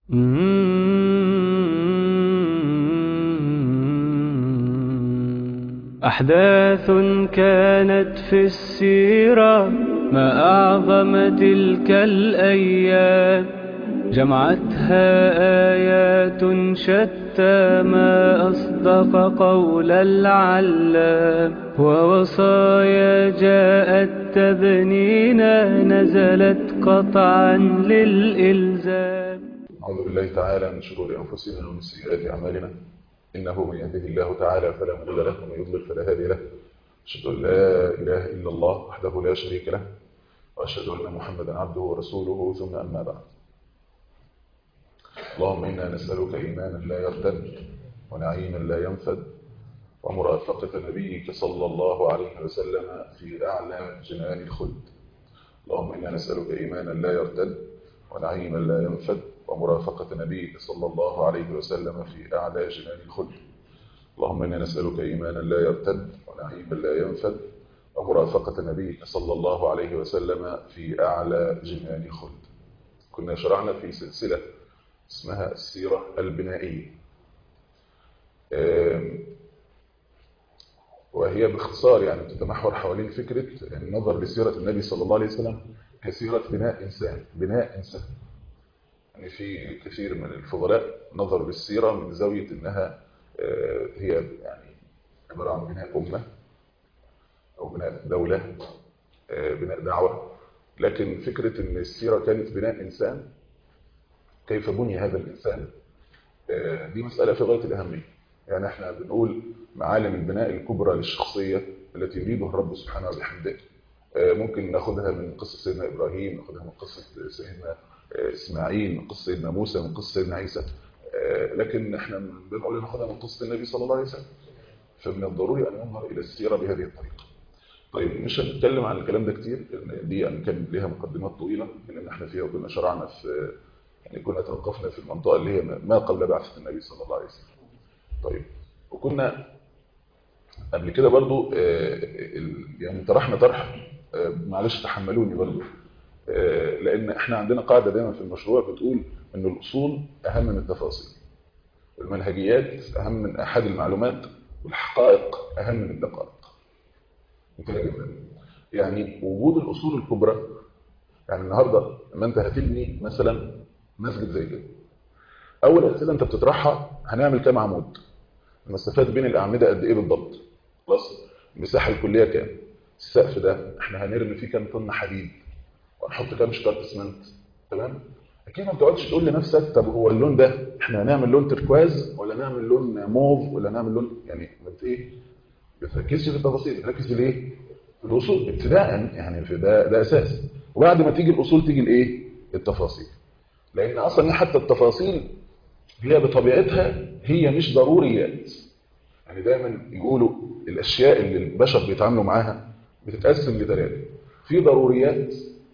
أحداث كانت في السيرة ما أعظم تلك الأيام جمعتها آيات شتى ما أصدق قول العلام ووصايا جاءت تبنينا نزلت قطعا للإلزام أعوذ بالله تعالى من شرور أنفسنا ومن سيئات أعمالنا إنه من يهده الله تعالى فلا مضل له ومن يضلل فلا هادي له أشهد أن لا إله إلا الله وحده لا شريك له وأشهد أن محمدا عبده ورسوله ثم أما بعد اللهم إنا نسألك إيمانا لا يرتد ونعيما لا ينفد ومرافقة نبيك صلى الله عليه وسلم في أعلى جنان الخلد اللهم إنا نسألك إيمانا لا يرتد ونعيما لا ينفد ومرافقة نبيك صلى الله عليه وسلم في أعلى جنان الخلد اللهم إنا نسألك إيمانا لا يرتد ونعيما لا ينفد ومرافقة نبيك صلى الله عليه وسلم في أعلى جنان الخلد كنا شرعنا في سلسلة اسمها السيرة البنائية وهي باختصار يعني تتمحور حوالين فكرة النظر لسيرة النبي صلى الله عليه وسلم كسيرة بناء إنسان بناء إنسان يعني في كثير من الفضلاء نظر للسيرة من زاوية إنها هي يعني عبارة عن بناء أمة أو بناء دولة بناء دعوة لكن فكرة إن السيرة كانت بناء إنسان كيف بني هذا الإنسان دي مسألة في غاية الأهمية يعني احنا بنقول معالم البناء الكبرى للشخصية التي يريدها الرب سبحانه وبحمده ممكن ناخدها من قصة سيدنا إبراهيم ناخدها من قصة سيدنا إسماعيل من قصة سيدنا موسى من قصة سيدنا عيسى لكن احنا بنقول ناخدها من قصة النبي صلى الله عليه وسلم فمن الضروري أن ننظر إلى السيرة بهذه الطريقة طيب مش هنتكلم عن الكلام ده كتير لأن دي يعني كان ليها مقدمات طويلة لأن احنا فيها وكنا شرعنا في يعني كنا توقفنا في المنطقة اللي هي ما قبل بعثة النبي صلى الله عليه وسلم طيب وكنا قبل كده برضو يعني طرحنا طرح معلش تحملوني برضو لأن احنا عندنا قاعدة دايما في المشروع بتقول أن الأصول أهم من التفاصيل المنهجيات أهم من أحد المعلومات والحقائق أهم من الدقائق يعني وجود الأصول الكبرى يعني النهاردة لما أنت هتبني مثلا مسجد زي كده أول أسئلة أنت بتطرحها هنعمل كام عمود المسافات بين الأعمدة قد إيه بالضبط خلاص المساحة الكلية كام السقف ده احنا هنرمي فيه كام طن حديد وهنحط كام شكارة اسمنت تمام اكيد ما بتقعدش تقول لنفسك طب هو اللون ده احنا هنعمل لون تركواز ولا نعمل لون موف ولا نعمل لون يعني انت ايه بتركزش في التفاصيل بتركز في الايه في الاصول ابتداء يعني في ده ده اساس وبعد ما تيجي الاصول تيجي الايه التفاصيل لان اصلا حتى التفاصيل هي بطبيعتها هي مش ضروريات يعني دايما يقولوا الاشياء اللي البشر بيتعاملوا معاها بتتقسم لثلاثه في ضروريات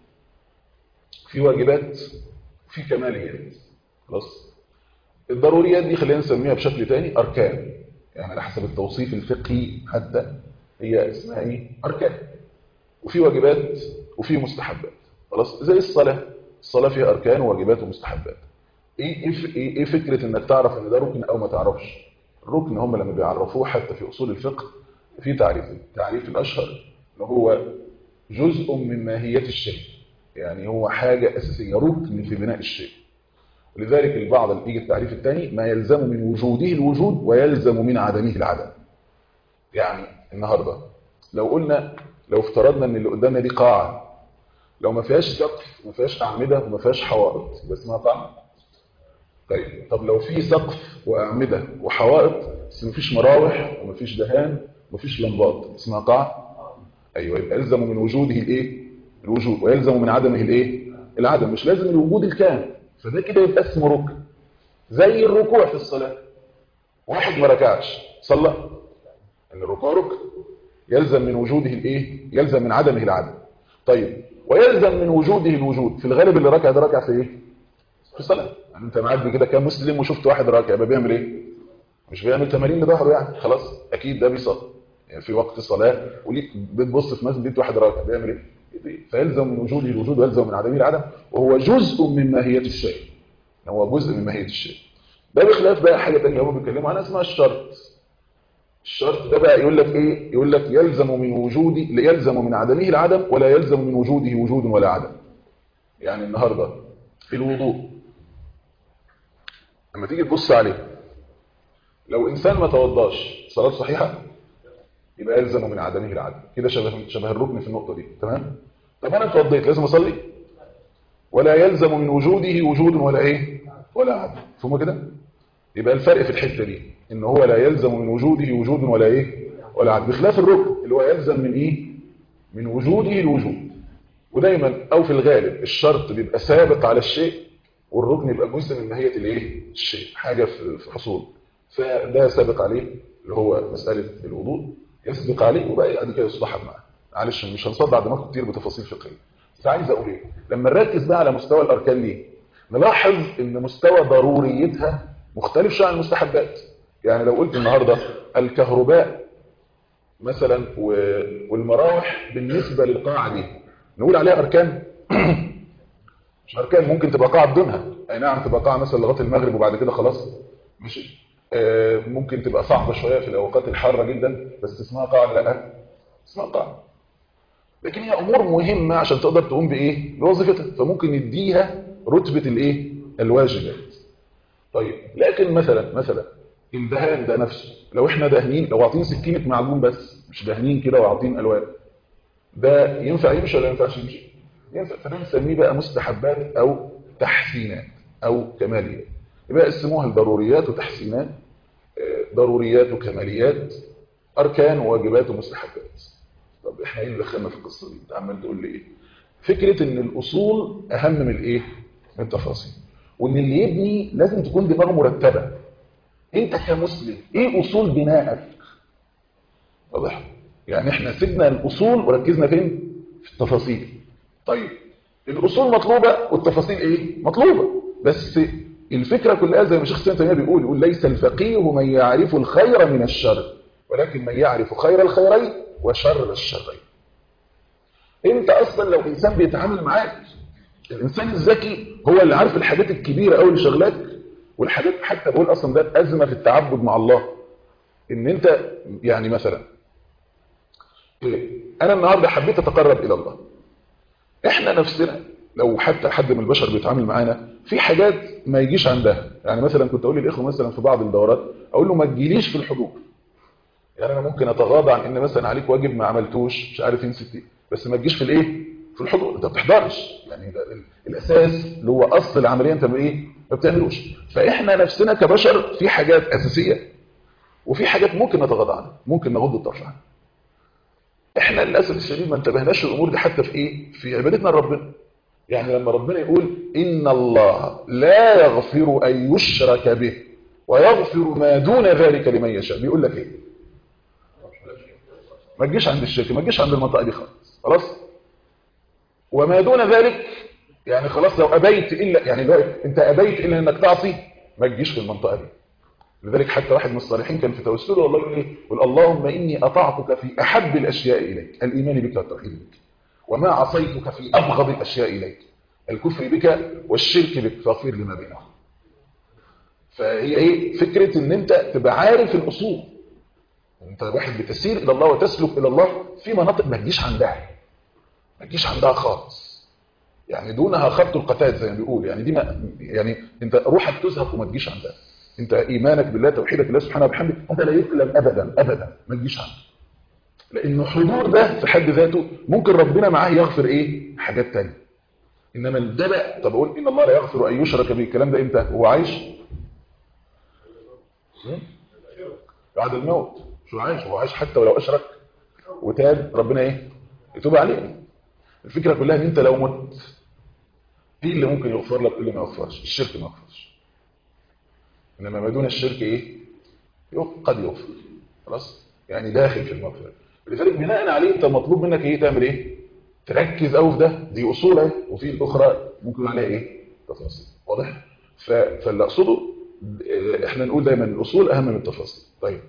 في واجبات في كماليات خلاص الضروريات دي خلينا نسميها بشكل تاني اركان يعني على حسب التوصيف الفقهي حتى هي اسمها ايه اركان وفي واجبات وفي مستحبات خلاص زي الصلاه الصلاه فيها اركان وواجبات ومستحبات ايه ايه ايه فكره انك تعرف ان ده ركن او ما تعرفش الركن هم لما بيعرفوه حتى في اصول الفقه في تعريفين التعريف الاشهر ان هو جزء من ماهيه الشيء يعني هو حاجه اساسيه ركن في بناء الشيء ولذلك البعض يجي التعريف الثاني ما يلزم من وجوده الوجود ويلزم من عدمه العدم يعني النهارده لو قلنا لو افترضنا ان اللي قدامنا دي قاعه لو ما فيهاش سقف وما فيهاش اعمده وما فيهاش حوائط يبقى اسمها قاعه طيب طب لو في سقف واعمده وحوائط بس مفيش مراوح ومفيش دهان ومفيش لمبات اسمها قاعه ايوه يبقى يلزم من وجوده الايه الوجود ويلزم من عدمه الايه العدم مش لازم الوجود الكامل فده كده يتقسم ركن زي الركوع في الصلاه واحد ما ركعش صلى ان الركوع ركن يلزم من وجوده الايه يلزم من عدمه العدم طيب ويلزم من وجوده الوجود في الغالب اللي ركع ده ركع في ايه في الصلاه يعني انت معدي كده كام مسلم وشفت واحد راكع يبقى بيعمل ايه مش بيعمل تمارين لظهره يعني خلاص اكيد ده بيصلي يعني في وقت الصلاه وليك بتبص في مسجد لقيت واحد راكع بيعمل ايه فيلزم من وجوده الوجود ويلزم من عدمه العدم وهو جزء من ماهيه الشيء هو جزء من ماهيه الشيء ده بخلاف بقى حاجه ثانيه هم بيتكلموا عنها اسمها الشرط الشرط ده بقى يقول لك ايه يقول لك يلزم من وجودي يلزم من عدمه العدم ولا يلزم من وجوده وجود ولا عدم يعني النهارده في الوضوء لما تيجي تبص عليه لو انسان ما توضاش صلاته صحيحه يبقى يلزم من عدمه العدم كده شبه شبه الركن في النقطه دي تمام طب انا اتوضيت لازم اصلي ولا يلزم من وجوده وجود ولا ايه ولا عدم فهم كده يبقى الفرق في الحته دي ان هو لا يلزم من وجوده وجود ولا ايه ولا عدم بخلاف الركن اللي هو يلزم من ايه من وجوده الوجود ودايما او في الغالب الشرط بيبقى سابق على الشيء والركن يبقى جزء من ماهيه الايه الشيء حاجه في حصول فده سابق عليه اللي هو مساله الوضوء يسبق عليه وبقى بعد كده يصطحب معاه معلش مش هنصدع دماغكم كتير بتفاصيل فقهيه بس عايز اقول ايه لما نركز بقى على مستوى الاركان ليه نلاحظ ان مستوى ضروريتها مختلف شويه عن المستحبات يعني لو قلت النهارده الكهرباء مثلا والمراوح بالنسبه للقاعه دي نقول عليها اركان مش اركان ممكن تبقى قاعه بدونها اي نعم تبقى قاعه مثلا لغايه المغرب وبعد كده خلاص مش ممكن تبقى صعبه شويه في الاوقات الحاره جدا بس اسمها قاعه لا اسمها قاعده لكن هي امور مهمه عشان تقدر تقوم بايه بوظيفتها فممكن نديها رتبه الايه الواجبات طيب لكن مثلا مثلا الدهان ده نفسه لو احنا دهنين لو عاطين سكينه معجون بس مش دهنين كده وعاطين الوان ده ينفع يمشي ولا ينفعش يمشي ينفع فده نسميه بقى مستحبات او تحسينات او كماليات يبقى قسموها لضروريات وتحسينات ضروريات وكماليات اركان وواجبات ومستحبات طب احنا ايه اللي دخلنا في القصه دي انت عمال تقول لي ايه فكره ان الاصول اهم من الايه من التفاصيل وان اللي يبني لازم تكون دماغه مرتبه انت كمسلم ايه اصول بنائك واضح يعني احنا سيبنا الاصول وركزنا فين في التفاصيل طيب الاصول مطلوبه والتفاصيل ايه مطلوبه بس الفكره كلها زي ما شيخ سيدنا تيميه بيقول يقول ليس الفقيه من يعرف الخير من الشر ولكن من يعرف خير الخيرين وشر الشرين انت اصلا لو انسان بيتعامل معاك الانسان الذكي هو اللي عارف الحاجات الكبيره قوي اللي شغلاك والحاجات حتى بقول اصلا ده ازمه في التعبد مع الله ان انت يعني مثلا انا النهارده حبيت اتقرب الى الله احنا نفسنا لو حتى حد من البشر بيتعامل معانا في حاجات ما يجيش عندها يعني مثلا كنت اقول للاخوه مثلا في بعض الدورات اقول له ما تجيليش في الحضور يعني انا ممكن اتغاضى عن ان مثلا عليك واجب ما عملتوش مش عارف ينسى بس ما تجيش في الايه في الحضور انت ما بتحضرش يعني ده الاساس اللي هو اصل العمليه انت بايه ما بتعملوش فاحنا نفسنا كبشر في حاجات اساسيه وفي حاجات ممكن نتغاضى عنها ممكن نغض الطرف عنها احنا للاسف الشديد ما انتبهناش للامور دي حتى في ايه في عبادتنا لربنا يعني لما ربنا يقول ان الله لا يغفر ان يشرك به ويغفر ما دون ذلك لمن يشاء بيقول لك ايه ما تجيش عند الشرك ما تجيش عند المنطقه دي خالص خلاص وما دون ذلك يعني خلاص لو ابيت الا يعني لو انت ابيت الا انك تعصي ما تجيش في المنطقه دي لذلك حتى واحد من الصالحين كان في توسله والله يقول ايه يقول اللهم اني اطعتك في احب الاشياء اليك الايمان بك والتوحيد بك وما عصيتك في ابغض الاشياء اليك الكفر بك والشرك بك فاغفر لما بينهم فهي ايه فكره ان انت تبقى عارف الاصول انت واحد بتسير الى الله وتسلك الى الله في مناطق ما تجيش عندها ما تجيش عندها خالص يعني دونها خط القتاد زي ما بيقول يعني دي ما يعني انت روحك تزهق وما تجيش عندها انت ايمانك بالله توحيدك بالله سبحانه وبحمده هذا لا يقلم ابدا ابدا ما تجيش عنده لانه حضور ده في حد ذاته ممكن ربنا معاه يغفر ايه حاجات تانية انما ده بقى طب اقول ان الله لا يغفر ان يشرك به الكلام ده امتى هو عايش بعد الموت شو عايش هو عايش حتى ولو اشرك وتاب ربنا ايه يتوب عليه الفكره كلها ان انت لو مت ايه اللي ممكن يغفر لك اللي ما يغفرش الشرك ما يغفرش انما ما دون الشرك ايه قد يغفر خلاص يعني داخل في المغفره لذلك بناء عليه انت مطلوب منك ايه تعمل ايه تركز قوي في ده دي اصول اهي وفي الاخرى ممكن عليها ايه تفاصيل واضح فاللي اقصده احنا نقول دايما الاصول اهم من التفاصيل طيب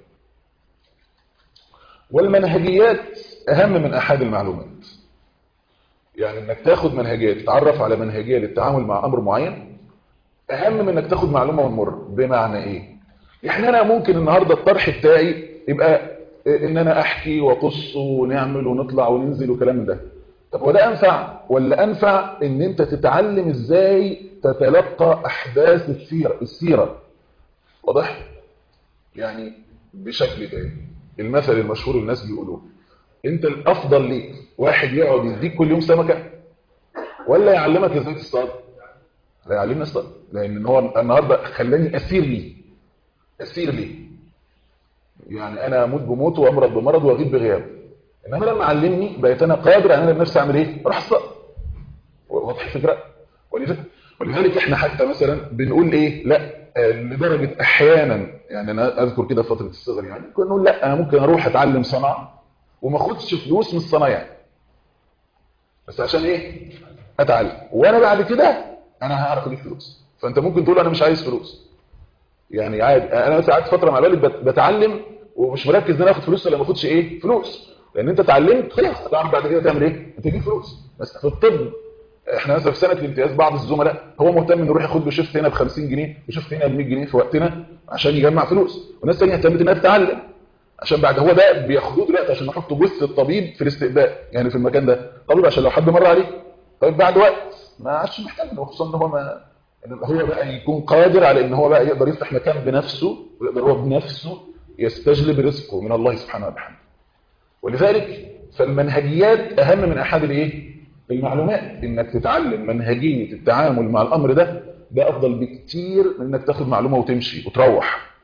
والمنهجيات اهم من احد المعلومات يعني انك تاخد منهجيه تتعرف على منهجيه للتعامل مع امر معين اهم من انك تاخد معلومه ونمر بمعنى ايه يعني انا ممكن النهارده الطرح بتاعي يبقى ان انا احكي واقص ونعمل ونطلع وننزل وكلام ده طب هو ده انفع ولا انفع ان انت تتعلم ازاي تتلقى احداث السيره السيره واضح يعني بشكل تاني المثل المشهور الناس بيقولوه انت الافضل ليك واحد يقعد يديك كل يوم سمكه ولا يعلمك ازاي تصطاد لا يعلمني اصطاد لان هو النهارده خلاني اسير ليه اسير ليه يعني انا اموت بموت وامرض بمرض واغيب بغياب انما لما علمني بقيت انا قادر ان انا بنفسي اعمل ايه اروح اصطاد واضح الفكره ولذلك احنا حتى مثلا بنقول ايه لا لدرجه احيانا يعني انا اذكر كده فتره الصغر يعني كنا نقول لا انا ممكن اروح اتعلم صنعه وما اخدش فلوس من الصنايع بس عشان ايه اتعلم وانا بعد كده انا هعرف اجيب فلوس فانت ممكن تقول انا مش عايز فلوس يعني عادي انا مثلا قعدت فتره مع بالي بتعلم ومش مركز ان انا اخد فلوس ولا ما اخدش ايه فلوس لان انت اتعلمت خلاص هتعرف بعد كده تعمل ايه تجيب فلوس بس في الطب احنا مثلا في سنه الامتياز بعض الزملاء هو مهتم انه يروح ياخد له شيفت هنا ب 50 جنيه وشيفت هنا ب 100 جنيه في وقتنا عشان يجمع فلوس وناس ثانيه اهتمت انها تتعلم عشان بعد هو ده بياخدوه دلوقتي عشان يحطوا جثه الطبيب في الاستقبال يعني في المكان ده طبيب عشان لو حد مر عليه طيب بعد وقت ما عادش محتاج خصوصا ان هو ما هو بقى يكون قادر على ان هو بقى يقدر يفتح مكان بنفسه ويقدر هو بنفسه يستجلب رزقه من الله سبحانه وتعالى ولذلك فالمنهجيات اهم من احد الايه المعلومات انك تتعلم منهجيه التعامل مع الامر ده ده افضل بكتير من انك تاخد معلومه وتمشي وتروح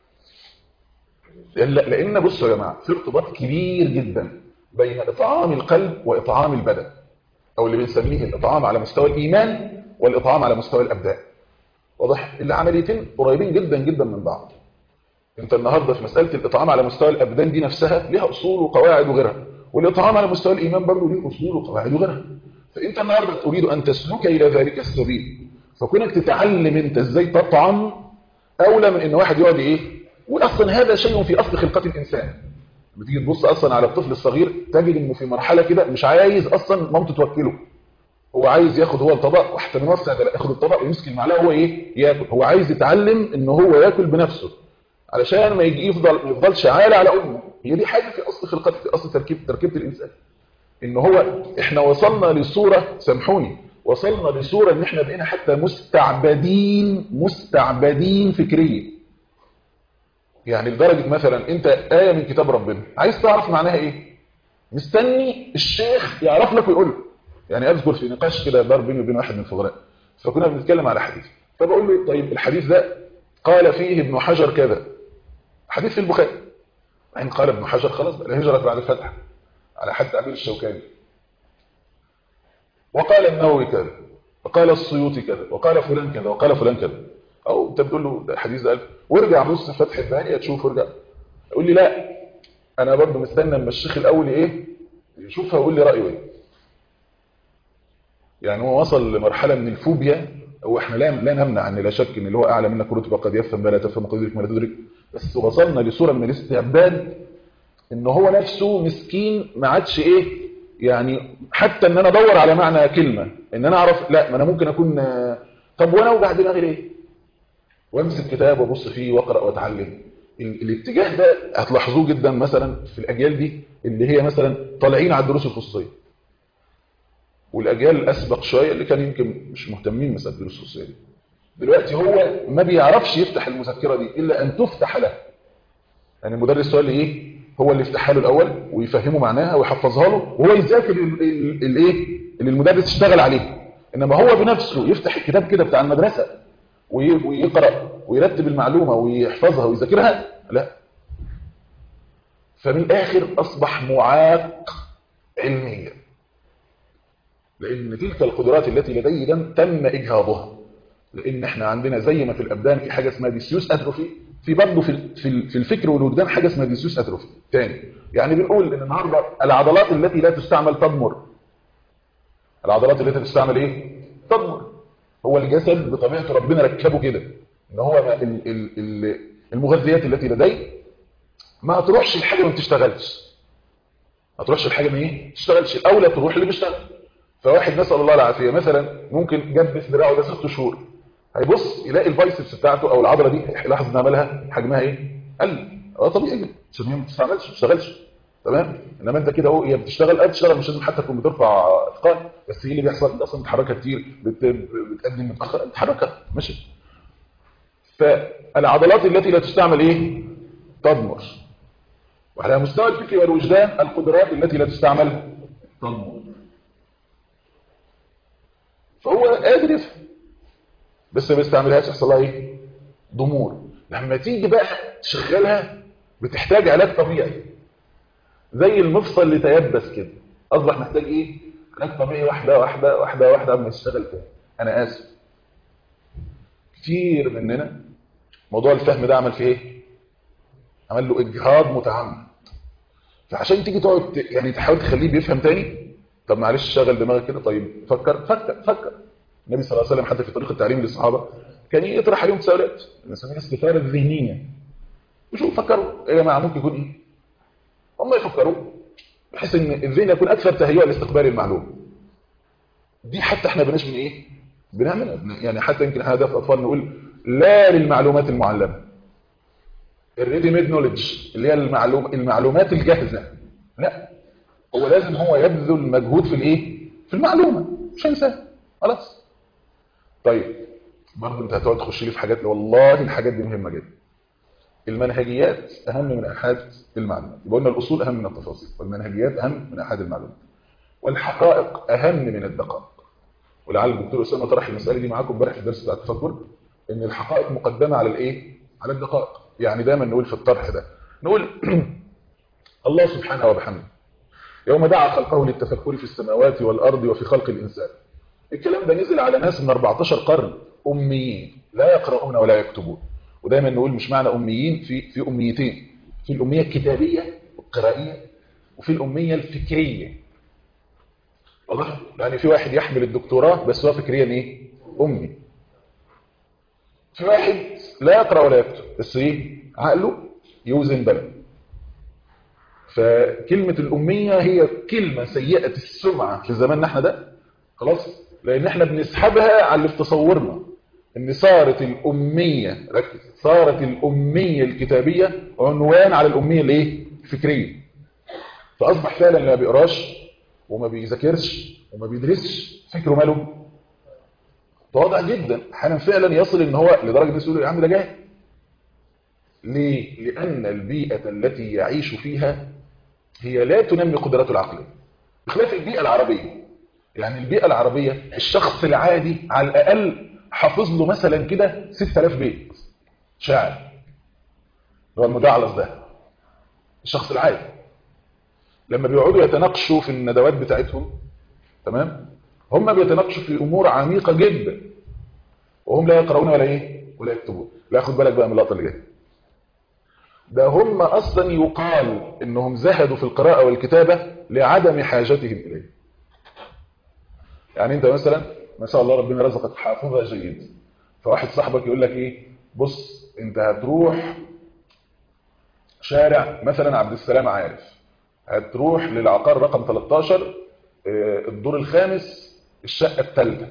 لان بصوا يا جماعه في ارتباط كبير جدا بين اطعام القلب واطعام البدن او اللي بنسميه الاطعام على مستوى الايمان والاطعام على مستوى الابدان واضح العمليتين قريبين جدا جدا من بعض انت النهارده في مساله الاطعام على مستوى الابدان دي نفسها ليها اصول وقواعد وغيرها والاطعام على مستوى الايمان برضه ليه اصول وقواعد وغيرها فانت النهارده تريد ان تسلك الى ذلك السبيل فكونك تتعلم انت ازاي تطعم اولى من ان واحد يقعد ايه واصلا هذا شيء في اصل خلقه الانسان لما تيجي تبص اصلا على الطفل الصغير تجد انه في مرحله كده مش عايز اصلا مامته توكله هو عايز ياخد هو الطبق وحتى بنوسع ده ياخد الطبق ويمسك المعلقه هو ايه ياكل هو عايز يتعلم ان هو ياكل بنفسه علشان ما يجي يفضل ما يفضلش عالة على امه هي دي حاجه في اصل خلقته في اصل تركيب تركيبه الانسان ان هو احنا وصلنا لصوره سامحوني وصلنا لصوره ان احنا بقينا حتى مستعبدين مستعبدين فكريا يعني لدرجه مثلا انت ايه من كتاب ربنا عايز تعرف معناها ايه مستني الشيخ يعرف لك ويقول لك يعني اذكر في نقاش كده دار بيني وبين واحد من الفضلاء فكنا بنتكلم على حديث فبقول له طيب الحديث ده قال فيه ابن حجر كذا حديث في البخاري بعدين قال ابن حجر خلاص بقى الهجرة بعد الفتح على حد تعبير الشوكاني وقال النووي كذا وقال السيوطي كذا وقال فلان كذا وقال فلان كذا او انت بتقول له ده الحديث ده وارجع بص فتح الباري تشوف ارجع يقول لي لا انا برضه مستنى اما الشيخ الاول ايه يشوفها ويقول لي رايه ايه يعني هو وصل لمرحله من الفوبيا هو احنا لا لا نمنع ان لا شك ان اللي هو اعلى منك رتبه قد يفهم ما لا تفهم وقد يدرك ما لا تدرك بس وصلنا لصوره من الاستعباد ان هو نفسه مسكين ما عادش ايه يعني حتى ان انا ادور على معنى كلمه ان انا اعرف لا ما انا ممكن اكون طب وانا اوجع دماغي ليه وامسك كتاب وابص فيه واقرا واتعلم الاتجاه ده هتلاحظوه جدا مثلا في الاجيال دي اللي هي مثلا طالعين على الدروس الخصوصيه والاجيال الاسبق شويه اللي كان يمكن مش مهتمين مثلا بالدروس الخصوصيه دي دلوقتي هو ما بيعرفش يفتح المذكره دي الا ان تفتح له يعني المدرس هو اللي ايه هو اللي يفتحها له الاول ويفهمه معناها ويحفظها له وهو يذاكر الايه اللي المدرس اشتغل عليه انما هو بنفسه يفتح الكتاب كده بتاع المدرسه ويقرا ويرتب المعلومه ويحفظها ويذاكرها لا فمن الاخر اصبح معاق علميا لان تلك القدرات التي لديه تم اجهاضها لان احنا عندنا زي ما في الابدان في حاجه اسمها ديسيوس اتروفي في برضه في في الفكر والوجدان حاجه اسمها ديسيوس اتروفي تاني يعني بنقول ان النهارده العضلات التي لا تستعمل تضمر العضلات التي تستعمل ايه تضمر هو الجسد بطبيعته ربنا ركبه كده ان هو ال ال ال المغذيات التي لديه ما تروحش الحاجه ما بتشتغلش ما تروحش الحاجه ما ايه تشتغلش الاولى تروح اللي بيشتغل فواحد نسال الله العافيه مثلا ممكن جبس دراعه ده ست شهور هيبص يلاقي البايسبس بتاعته او العضله دي يلاحظ ان عملها حجمها ايه قل اه طبيعي جدا عشان هي ما بتستعملش ما بتشتغلش تمام انما انت كده اهو هي بتشتغل اه بتشتغل مش لازم حتى تكون بترفع اثقال بس ايه اللي بيحصل انت اصلا بتحركها كتير بت... بتقدم متاخر بتحركها ماشي فالعضلات التي لا تستعمل ايه تضمر وعلى مستوى الفكر والوجدان القدرات التي لا تستعمل تضمر فهو قادر يفهم بس ما بيستعملهاش يحصل لها ايه ضمور لما تيجي بقى تشغلها بتحتاج علاج طبيعي زي المفصل اللي تيبس كده اصبح محتاج ايه علاج طبيعي واحده واحده واحده واحده قبل ما يشتغل تاني انا اسف كتير مننا موضوع الفهم ده عمل فيه ايه عمل له اجهاض متعمد فعشان تيجي تقعد يعني تحاول تخليه بيفهم تاني طب معلش شغل دماغك كده طيب فكر فكر فكر النبي صلى الله عليه وسلم حتى في طريقه التعليم للصحابه كان يطرح عليهم تساؤلات بنسميها الاستثاره الذهنيه وشوف فكروا يا جماعه ممكن يكون ايه هم يفكروا بحيث ان الذهن يكون اكثر تهيئه لاستقبال المعلومه دي حتى احنا بناش من ايه بنعملها يعني حتى يمكن هذا في اطفال نقول لا للمعلومات المعلمه الريدي ميد نوليدج اللي هي المعلوم المعلومات الجاهزه لا هو لازم هو يبذل مجهود في الايه في المعلومه مش هينساها خلاص طيب برضه انت هتقعد تخش لي في حاجات والله الحاجات دي مهمه جدا المنهجيات اهم من احاد المعلومات يبقى قلنا الاصول اهم من التفاصيل والمنهجيات اهم من احاد المعلومات والحقائق اهم من الدقائق ولعل الدكتور اسامه طرح المساله دي معاكم امبارح في الدرس بتاع التفكر ان الحقائق مقدمه على الايه على الدقائق يعني دايما نقول في الطرح ده نقول الله سبحانه وبحمده يوم دعا خلقه للتفكر في السماوات والارض وفي خلق الانسان الكلام ده نزل على ناس من 14 قرن اميين لا يقرؤون ولا يكتبون ودايما نقول مش معنى اميين في في اميتين في الاميه الكتابيه والقرائيه وفي الاميه الفكريه واضح يعني في واحد يحمل الدكتوراه بس هو فكريا ايه امي في واحد لا يقرا ولا يكتب بس ايه عقله يوزن بلد فكلمه الاميه هي كلمه سيئه السمعه في زماننا احنا ده خلاص لان احنا بنسحبها على اللي في تصورنا ان صارت الاميه ركز صارت الاميه الكتابيه عنوان على الاميه الايه الفكريه فاصبح فعلا ما بيقراش وما بيذاكرش وما بيدرسش فكره ماله واضح جدا احيانا فعلا يصل ان هو لدرجه الناس يقولوا يا عم ده جاهل ليه لان البيئه التي يعيش فيها هي لا تنمي قدراته العقليه بخلاف البيئه العربيه يعني البيئه العربيه الشخص العادي على الاقل حافظ له مثلا كده 6000 بيت شاعر هو المدعلص ده الشخص العادي لما بيقعدوا يتناقشوا في الندوات بتاعتهم تمام هم بيتناقشوا في امور عميقه جدا وهم لا يقرؤون ولا ايه ولا يكتبون لا خد بالك بقى من اللقطه اللي جايه ده هم اصلا يقال انهم زهدوا في القراءه والكتابه لعدم حاجتهم اليه يعني انت مثلا ما شاء الله ربنا رزقك حافظه جيد فواحد صاحبك يقول لك ايه بص انت هتروح شارع مثلا عبد السلام عارف هتروح للعقار رقم 13 الدور الخامس الشقة الثالثة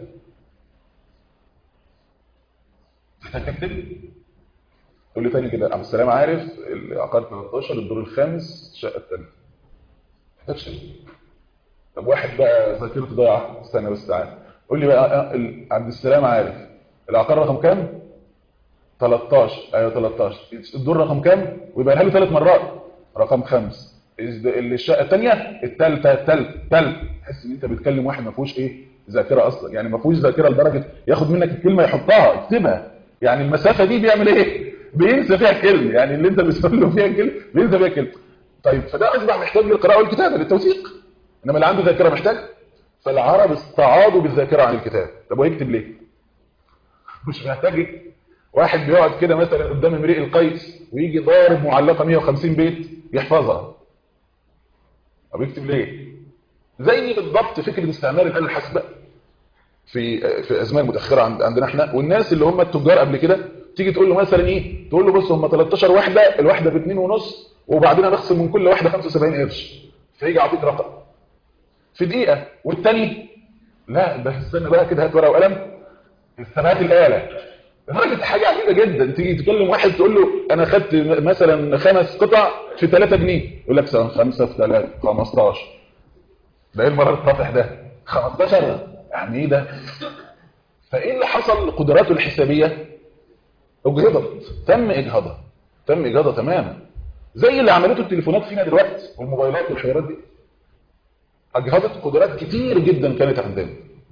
تكتب تقول لي تاني كده عبد السلام عارف العقار 13 الدور الخامس الشقة الثالثة تحتاجش طب واحد بقى ذاكرته ضايعه استنى بس تعالى قول لي بقى عبد السلام عارف العقار رقم كام 13 ايوه 13 الدور رقم كام ويبقى له ثلاث مرات رقم خمس الشقه الثانيه الثالثه الثالثه الثالثه تحس ان انت بتكلم واحد ما فيهوش ايه ذاكره اصلا يعني ما فيهوش ذاكره لدرجه ياخد منك الكلمه يحطها يكتبها يعني المسافه دي بيعمل ايه بينسى فيها كلمه يعني اللي انت بتقول له فيها كلمه بينسى فيها كلمه طيب فده اصبح محتاج للقراءه والكتابه للتوثيق انما اللي عنده ذاكره محتاج فالعرب استعاضوا بالذاكره عن الكتاب طب ويكتب ليه مش محتاج واحد بيقعد كده مثلا قدام امرئ القيس ويجي ضارب معلقه 150 بيت يحفظها طب يكتب ليه زي بالضبط فكره استعمال الاله الحاسبه في في ازمان متاخره عندنا احنا والناس اللي هم التجار قبل كده تيجي تقول له مثلا ايه تقول له بص هم 13 وحده الواحده ب 2 ونص وبعدين هنخصم من كل واحده 75 قرش فيجي يعطيك رقم في دقيقه والثاني لا ده استنى بقى كده هات ورقه وقلم هات الاله لدرجه حاجه عجيبه جدا تيجي تكلم واحد تقول له انا خدت مثلا خمس قطع في 3 جنيه يقول لك 5 في 3 15 ده ايه المرار الطافح ده 15 يعني ايه ده فايه اللي حصل لقدراته الحسابيه اجهضت تم اجهاضها تم اجهاضها تماما زي اللي عملته التليفونات فينا دلوقتي والموبايلات والحوارات دي اجهضت قدرات كتير جدا كانت عندنا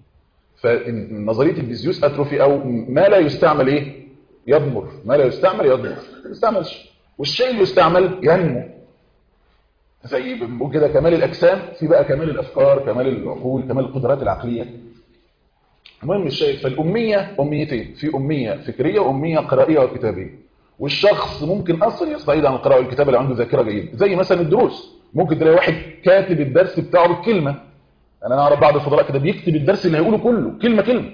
فنظريه البيزيوس اتروفي او ما لا يستعمل ايه يضمر ما لا يستعمل يضمر ما يستعملش والشيء اللي يستعمل ينمو زي بنقول كده كمال الاجسام في بقى كمال الافكار كمال العقول كمال القدرات العقليه المهم الشيء فالاميه اميتين في اميه فكريه واميه قرائيه وكتابيه والشخص ممكن اصلا يستعيد عن القراءه والكتابه لو عنده ذاكره جيده زي مثلا الدروس ممكن تلاقي واحد كاتب الدرس بتاعه بالكلمه انا اعرف بعض الفضلاء كده بيكتب الدرس اللي هيقوله كله كلمه كلمه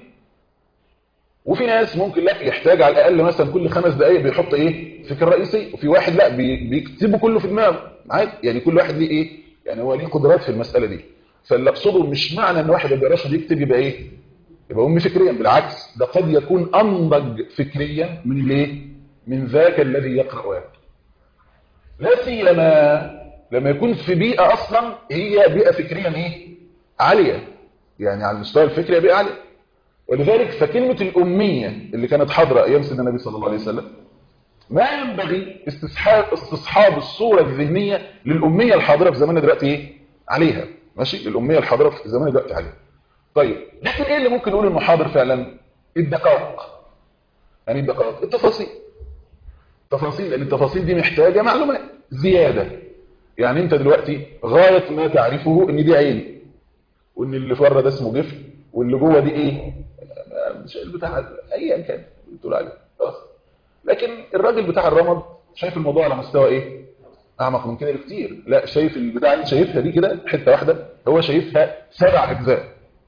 وفي ناس ممكن لا يحتاج على الاقل مثلا كل خمس دقائق بيحط ايه فكره رئيسيه وفي واحد لا بيكتبه كله في دماغه عادي يعني كل واحد ليه ايه يعني هو ليه قدرات في المساله دي فاللي اقصده مش معنى ان واحد ما بيقراش بيكتب يبقى ايه يبقى امي فكريا بالعكس ده قد يكون انضج فكريا من الايه من ذاك الذي يقرا ويكتب لا سيما لما يكون في بيئه اصلا هي بيئه فكريا ايه عاليه يعني على المستوى الفكري بيئه عاليه ولذلك فكلمه الاميه اللي كانت حاضره ايام سيدنا النبي صلى الله عليه وسلم ما ينبغي استصحاب استصحاب الصوره الذهنيه للاميه الحاضره في زماننا دلوقتي ايه عليها ماشي الاميه الحاضره في زماننا دلوقتي عليها طيب لكن ايه اللي ممكن نقول انه حاضر فعلا الدقائق يعني الدقائق التفاصيل تفاصيل لان التفاصيل دي محتاجه معلومات زياده يعني انت دلوقتي غايه ما تعرفه ان دي عين وان اللي بره ده اسمه جفن واللي جوه دي ايه مش بتاع ايا كان بتقول عليه خلاص لكن الراجل بتاع الرمد شايف الموضوع على مستوى ايه اعمق من كده بكتير لا شايف البتاع اللي شايفها دي كده حته واحده هو شايفها سبع اجزاء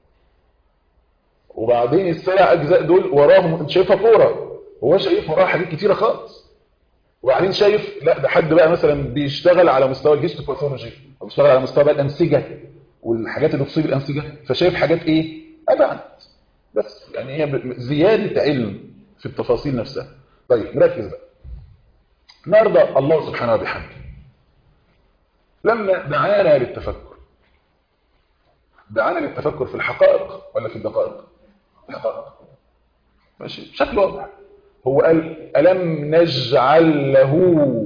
وبعدين السبع اجزاء دول وراهم انت شايفها كوره هو شايف وراها حاجات كتيره خالص وبعدين شايف لا ده حد بقى مثلا بيشتغل على مستوى الهيستوباثولوجي او بيشتغل على مستوى بقى الانسجه والحاجات اللي تصيب الانسجه فشايف حاجات ايه ابعد بس يعني هي زياده علم في التفاصيل نفسها طيب نركز بقى النهارده الله سبحانه وبحمده لما دعانا للتفكر دعانا للتفكر في الحقائق ولا في الدقائق الحقائق ماشي بشكل واضح هو قال ألم نجعل له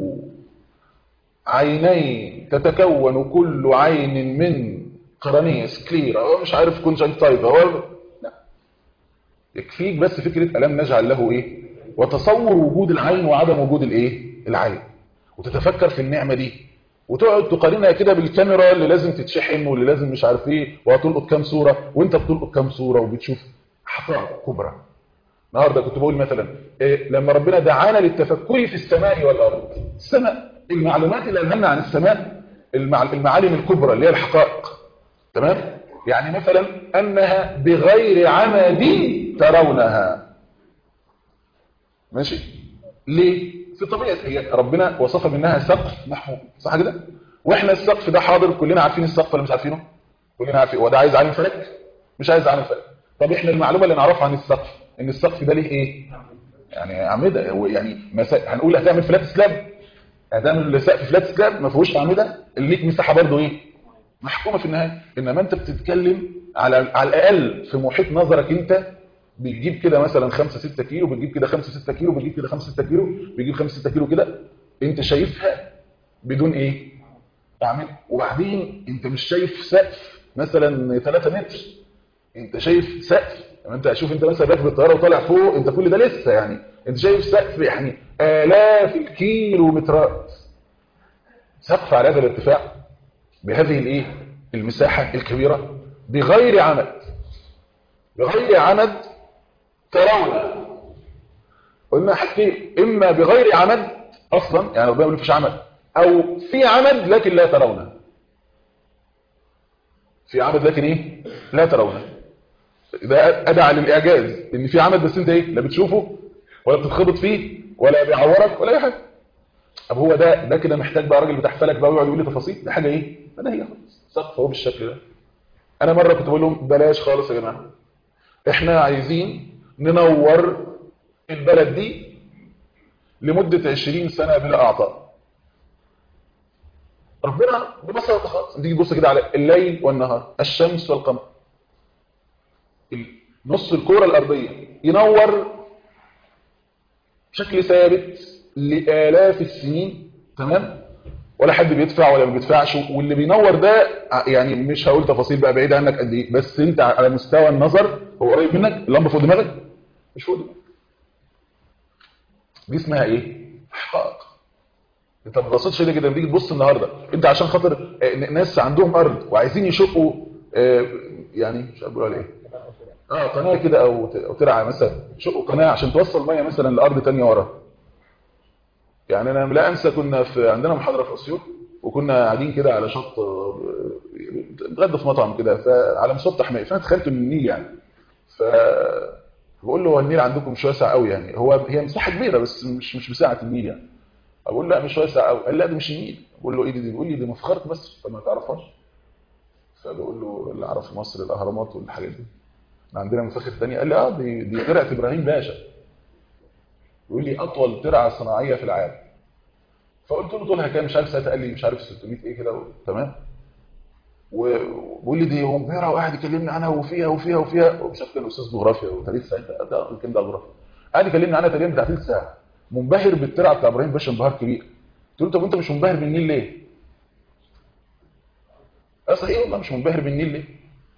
عينين تتكون كل عين من قرنية سكليرا هو مش عارف كونجنكتيفا هو لا يكفيك بس فكرة ألم نجعل له إيه وتصور وجود العين وعدم وجود الإيه العين وتتفكر في النعمة دي وتقعد تقارنها كده بالكاميرا اللي لازم تتشحن واللي لازم مش عارف ايه وهتلقط كام صورة وانت بتلقط كام صورة وبتشوف حقائق كبرى النهارده كنت بقول مثلا إيه لما ربنا دعانا للتفكر في السماء والارض السماء المعلومات اللي قالها عن السماء المعالم الكبرى اللي هي الحقائق تمام يعني مثلا انها بغير عمد ترونها ماشي ليه في طبيعه هي ربنا وصف منها سقف محمود صح كده واحنا السقف ده حاضر كلنا عارفين السقف ولا مش عارفينه كلنا عارفين هو ده عايز عالم فلك مش عايز عالم فلك طب احنا المعلومه اللي نعرفها عن السقف ان السقف ده ليه ايه يعني اعمده يعني مسا... هنقول هتعمل فلات سلاب هتعمل سقف فلات سلاب ما فيهوش اعمده اللي ليك مساحه برضه ايه محكومه في النهايه انما انت بتتكلم على على الاقل في محيط نظرك انت بتجيب كده مثلا 5 6 كيلو بتجيب كده 5 6 كيلو بتجيب كده 5 6 كيلو بتجيب 5 6 كيلو كده انت شايفها بدون ايه تعمل وبعدين انت مش شايف سقف مثلا 3 متر انت شايف سقف يعني انت شوف انت مثلا راكب الطياره وطالع فوق انت كل ده لسه يعني انت شايف سقف يعني الاف الكيلومترات سقف على هذا الارتفاع بهذه الايه المساحه الكبيره بغير عمد بغير عمد ترون قلنا حاجتين اما بغير عمد اصلا يعني ربنا ما فيش عمد او في عمد لكن لا ترونه في عمد لكن ايه لا ترونه ده ادعى للاعجاز ان في عمد بس انت ايه لا بتشوفه ولا بتتخبط فيه ولا بيعورك ولا اي حاجه طب هو ده ده كده محتاج بقى راجل بتاع فلك بقى ويقعد يقول لي تفاصيل ده حاجه ايه ده هي خالص سقف هو بالشكل ده انا مره كنت بقول لهم بلاش خالص يا جماعه احنا عايزين ننور البلد دي لمدة 20 سنة بلا أعطاء ربنا ببساطة خالص تيجي تبص كده على الليل والنهار الشمس والقمر نص الكرة الأرضية ينور بشكل ثابت لآلاف السنين تمام ولا حد بيدفع ولا ما بيدفعش واللي بينور ده يعني مش هقول تفاصيل بقى بعيد عنك قد ايه بس انت على مستوى النظر هو قريب منك اللمبه فوق دماغك مش فوق دماغك دي اسمها ايه حقائق انت ما بصيتش ليه كده تيجي تبص النهارده انت عشان خاطر ناس عندهم ارض وعايزين يشقوا يعني مش عارف اقول ايه اه قناه كده او او ترعى مثلا شقوا قناه عشان توصل ميه مثلا لارض ثانيه ورا يعني انا لا انسى كنا في عندنا محاضره في اسيوط وكنا قاعدين كده على شط نتغدى في مطعم كده فعلى مسطح مائي فانا تخيلت من النيل يعني ف بقول له هو النيل عندكم مش واسع قوي يعني هو هي مساحه كبيره بس مش مش بسعه النيل يعني اقول لا مش واسع قوي قال لا ده مش النيل بقول له ايه دي بيقول لي دي مفخره مصر فما تعرفهاش فبقول له اللي اعرف في مصر الاهرامات والحاجات دي عندنا مفاخر ثانيه قال لي اه دي دي ترعه ابراهيم باشا يقول لي اطول ترعه صناعيه في العالم فقلت له طولها كام مش عارف ساعتها قال لي مش عارف 600 ايه كده تمام وبيقول لي دي مبهره وقاعد يكلمني عنها وفيها وفيها وفيها وبشكل استاذ جغرافيا وتاريخ ساعتها ده يمكن ده جغرافيا قاعد يكلمني عنها تقريبا بتاع ثلث ساعه منبهر بالترعه بتاع ابراهيم باشا انبهار كبير قلت له طب انت مش منبهر بالنيل ليه؟ اه صحيح والله مش منبهر بالنيل ليه؟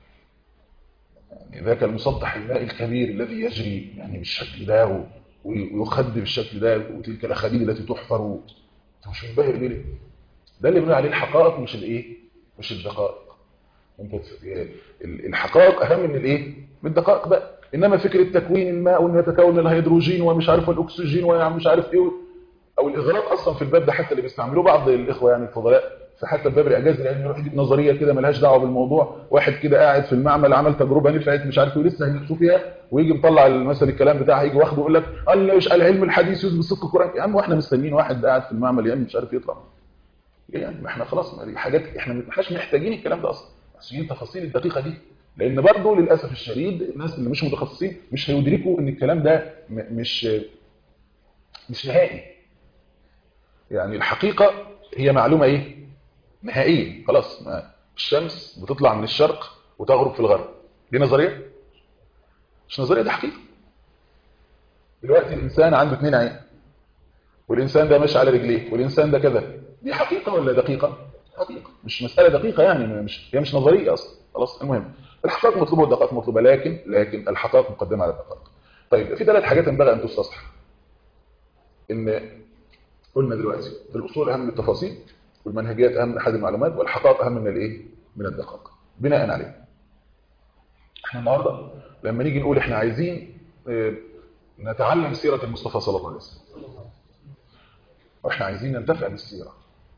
يعني ذاك المسطح الماء الكبير الذي يجري يعني بالشكل ده ويخد بالشكل ده وتلك الاخاديد التي تحفر انت مش منبهر ليه ده اللي بنقول عليه الحقائق مش الايه مش الدقائق انت الحقائق اهم من الايه من الدقائق بقى انما فكره تكوين الماء وانه يتكون من الهيدروجين ومش عارف الاكسجين ومش عارف ايه او الاغراق اصلا في الباب ده حتى اللي بيستعملوه بعض الاخوه يعني الفضلاء فحتى الباب الاعجاز العلمي يروح يجيب نظريه كده ملهاش دعوه بالموضوع واحد كده قاعد في المعمل عمل تجربه نفعت مش عارف ايه لسه هيناقشوا فيها ويجي مطلع مثلا الكلام بتاعه هيجي واخده يقول لك قال مش العلم الحديث يثبت صدق القران يا عم واحنا مستنيين واحد قاعد في المعمل يعني مش عارف يطلع ايه يعني ما احنا خلاص ما دي حاجات احنا ما احناش محتاجين الكلام ده اصلا محتاجين التفاصيل الدقيقه دي لان برضه للاسف الشديد الناس اللي مش متخصصين مش هيدركوا ان الكلام ده مش مش نهائي يعني الحقيقه هي معلومه ايه نهائيا خلاص الشمس بتطلع من الشرق وتغرب في الغرب دي نظريه مش نظريه دي حقيقه دلوقتي الانسان عنده اثنين عين والانسان ده ماشي على رجليه والانسان ده كذا دي حقيقه ولا دقيقه حقيقه مش مساله دقيقه يعني مش هي مش نظريه اصلا خلاص المهم الحقائق مطلوبه والدقائق مطلوبه لكن لكن الحقائق مقدمه على الدقائق طيب في ثلاث حاجات ينبغي ان تستصحح ان قلنا دلوقتي الاصول اهم من التفاصيل والمنهجيات اهم من احد المعلومات والحقائق اهم من الايه من الدقائق بناء عليه احنا النهارده لما نيجي نقول احنا عايزين نتعلم سيره المصطفى صلى الله عليه وسلم واحنا عايزين ننتفع بالسيره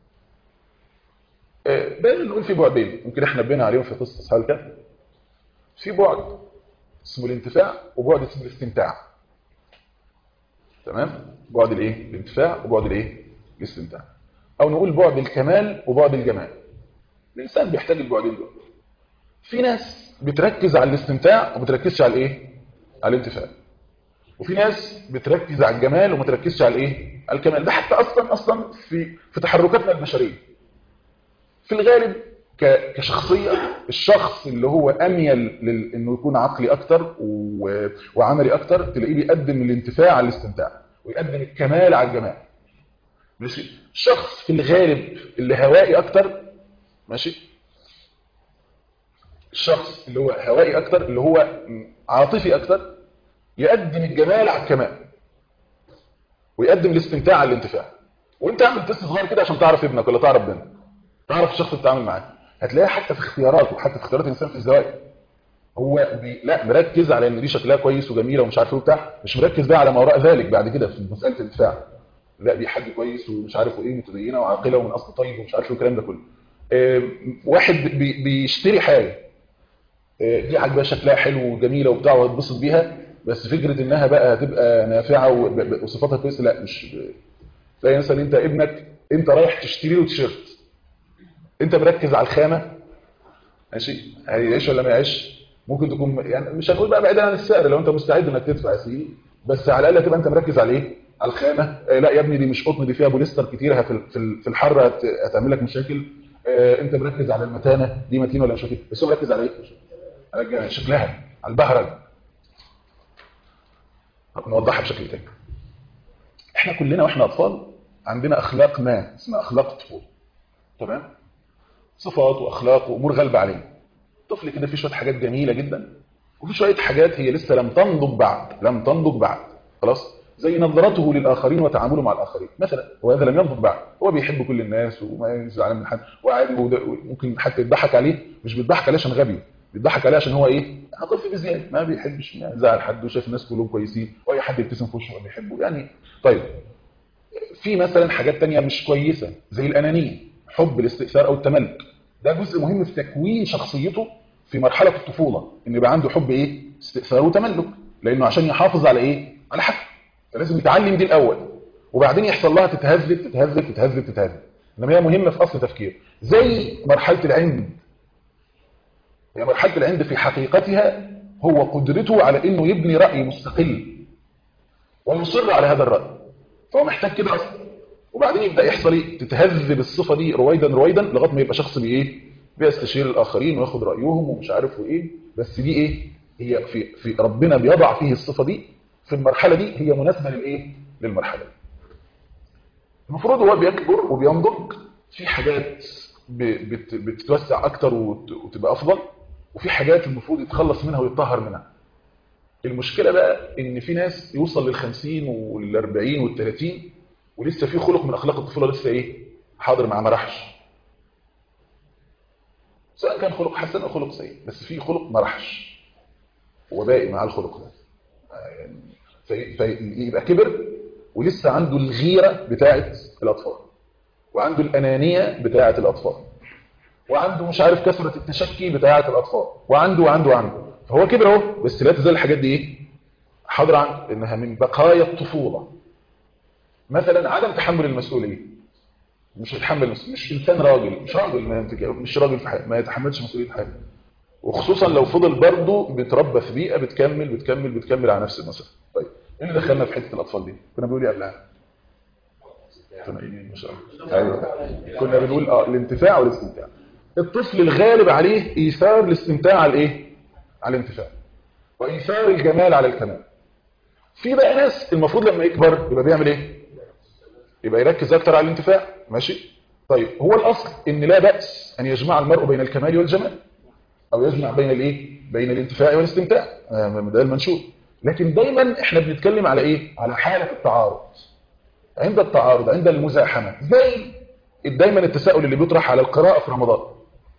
دايما نقول في بعدين ممكن احنا بينا عليهم في قصه اصحاب الكهف في بعد اسمه الانتفاع وبعد اسمه الاستمتاع تمام بعد الايه الانتفاع وبعد الايه الاستمتاع او نقول بعد الكمال وبعد الجمال الانسان بيحتاج البعدين دول في ناس بتركز على الاستمتاع وما بتركزش على الايه على الانتفاع وفي ناس بتركز على الجمال وما تركزش على الايه على الكمال ده حتى اصلا اصلا في في تحركاتنا البشريه في الغالب كشخصيه الشخص اللي هو اميل انه يكون عقلي اكتر وعملي اكتر تلاقيه بيقدم الانتفاع على الاستمتاع ويقدم الكمال على الجمال ماشي شخص في الغالب اللي هوائي اكتر ماشي الشخص اللي هو هوائي اكتر اللي هو عاطفي اكتر يقدم الجمال على الكمال ويقدم الاستمتاع على الانتفاع وانت اعمل تست صغير كده عشان تعرف ابنك ولا تعرف بنتك تعرف الشخص اللي بتتعامل معاه هتلاقيها حتى في اختياراته حتى في اختيارات الانسان في الزواج هو بي... لا مركز على ان دي شكلها كويس وجميله ومش عارف ايه وبتاع مش مركز بقى على ما وراء ذلك بعد كده في مساله الدفاع لا دي حد كويس ومش عارف ايه متدينه وعاقله ومن اصل طيب ومش عارف ايه الكلام ده كله آه واحد بي... بيشتري حاجه آه دي عاجباه شكلها حلو وجميله وبتاع ويتبسط بيها بس فكره انها بقى هتبقى نافعه وصفاتها كويسه لا مش تلاقي مثلا انت ابنك انت رايح تشتري له تيشيرت انت مركز على الخامه ماشي هيعيش ولا ما يعيش ممكن تكون يعني مش هنقول بقى بعيدا عن السعر لو انت مستعد انك تدفع يا سيدي بس على الاقل تبقى انت مركز على ايه على الخامه آه لا يا ابني دي مش قطن دي فيها بوليستر كتير في في الحر هت- هتعمل لك مشاكل آه انت مركز على المتانه دي متينه ولا مش متينه بس هو مركز على ايه على شكلها على البهرج طب نوضحها بشكل تاني احنا كلنا واحنا اطفال عندنا اخلاق ما اسمها اخلاق الطفوله تمام صفات واخلاق وامور غالبه علينا طفل كده فيه شويه حاجات جميله جدا وفي شويه حاجات هي لسه لم تنضج بعد لم تنضج بعد خلاص زي نظرته للاخرين وتعامله مع الاخرين مثلا هو هذا لم ينضج بعد هو بيحب كل الناس وما يزعل من حد وعادي وده- ممكن حتى يضحك عليه مش بيضحك عليه عشان غبي بيضحك عليه عشان هو ايه طفل بزياده ما بيحبش يزعل حد وشايف الناس كلهم كويسين واي حد يبتسم في وشه هو بيحبه يعني طيب في مثلا حاجات تانية مش كويسة زي الأنانية حب الاستئثار أو التملك ده جزء مهم في تكوين شخصيته في مرحلة الطفولة إن يبقى عنده حب إيه استئثار وتملك لأنه عشان يحافظ على إيه على حقه فلازم يتعلم دي الأول وبعدين يحصل لها تتهذب تتهذب تتهذب تتهذب إنما هي مهمة في أصل تفكير زي مرحلة العند هي مرحلة العند في حقيقتها هو قدرته على إنه يبني رأي مستقل ويصر على هذا الرأي فهو محتاج كده اصلا وبعدين يبدا يحصل ايه تتهذب الصفه دي رويدا رويدا لغايه ما يبقى شخص بايه بيستشير الاخرين وياخد رايهم ومش عارف وايه بس دي ايه هي في في ربنا بيضع فيه الصفه دي في المرحله دي هي مناسبه للايه للمرحله دي المفروض هو بيكبر وبينضج في حاجات ب- بت- بتتوسع اكتر وت- وتبقى افضل وفي حاجات المفروض يتخلص منها ويتطهر منها المشكلة بقى ان في ناس يوصل للخمسين والاربعين والتلاتين ولسه في خلق من اخلاق الطفولة لسه ايه حاضر مع مرحش سواء كان خلق حسن او خلق سيء بس في خلق مرحش هو باقي مع الخلق ده يعني في- فيبقى كبر ولسه عنده الغيرة بتاعة الاطفال وعنده الانانية بتاعة الاطفال وعنده مش عارف كثرة التشكي بتاعة الأطفال وعنده وعنده وعنده فهو كبر اهو بس لا تزال الحاجات دي ايه حاضرة عنده إنها من بقايا الطفولة مثلا عدم تحمل المسؤولية مش يتحمل المسؤولية مش إنسان راجل مش راجل ما ينتج- مش راجل في حاجة ما يتحملش مسؤولية حاجة وخصوصا لو فضل برضه بيتربى في بيئة بتكمل بتكمل بتكمل على نفس المسار طيب ايه اللي دخلنا في حتة الأطفال دي كنا بنقول ايه قبلها كنا إيه؟ ما شاء الله ايوه كنا بنقول اه الانتفاع والاستمتاع الطفل الغالب عليه ايثار الاستمتاع على الايه على الانتفاع وايثار الجمال على الكمال في بقى ناس المفروض لما يكبر يبقى بيعمل ايه يبقى يركز اكتر على الانتفاع ماشي طيب هو الاصل ان لا باس ان يجمع المرء بين الكمال والجمال او يجمع بين الايه بين الانتفاع والاستمتاع آه، ده المنشور لكن دايما احنا بنتكلم على ايه على حاله التعارض عند التعارض عند المزاحمه زي دايما التساؤل اللي بيطرح على القراءه في رمضان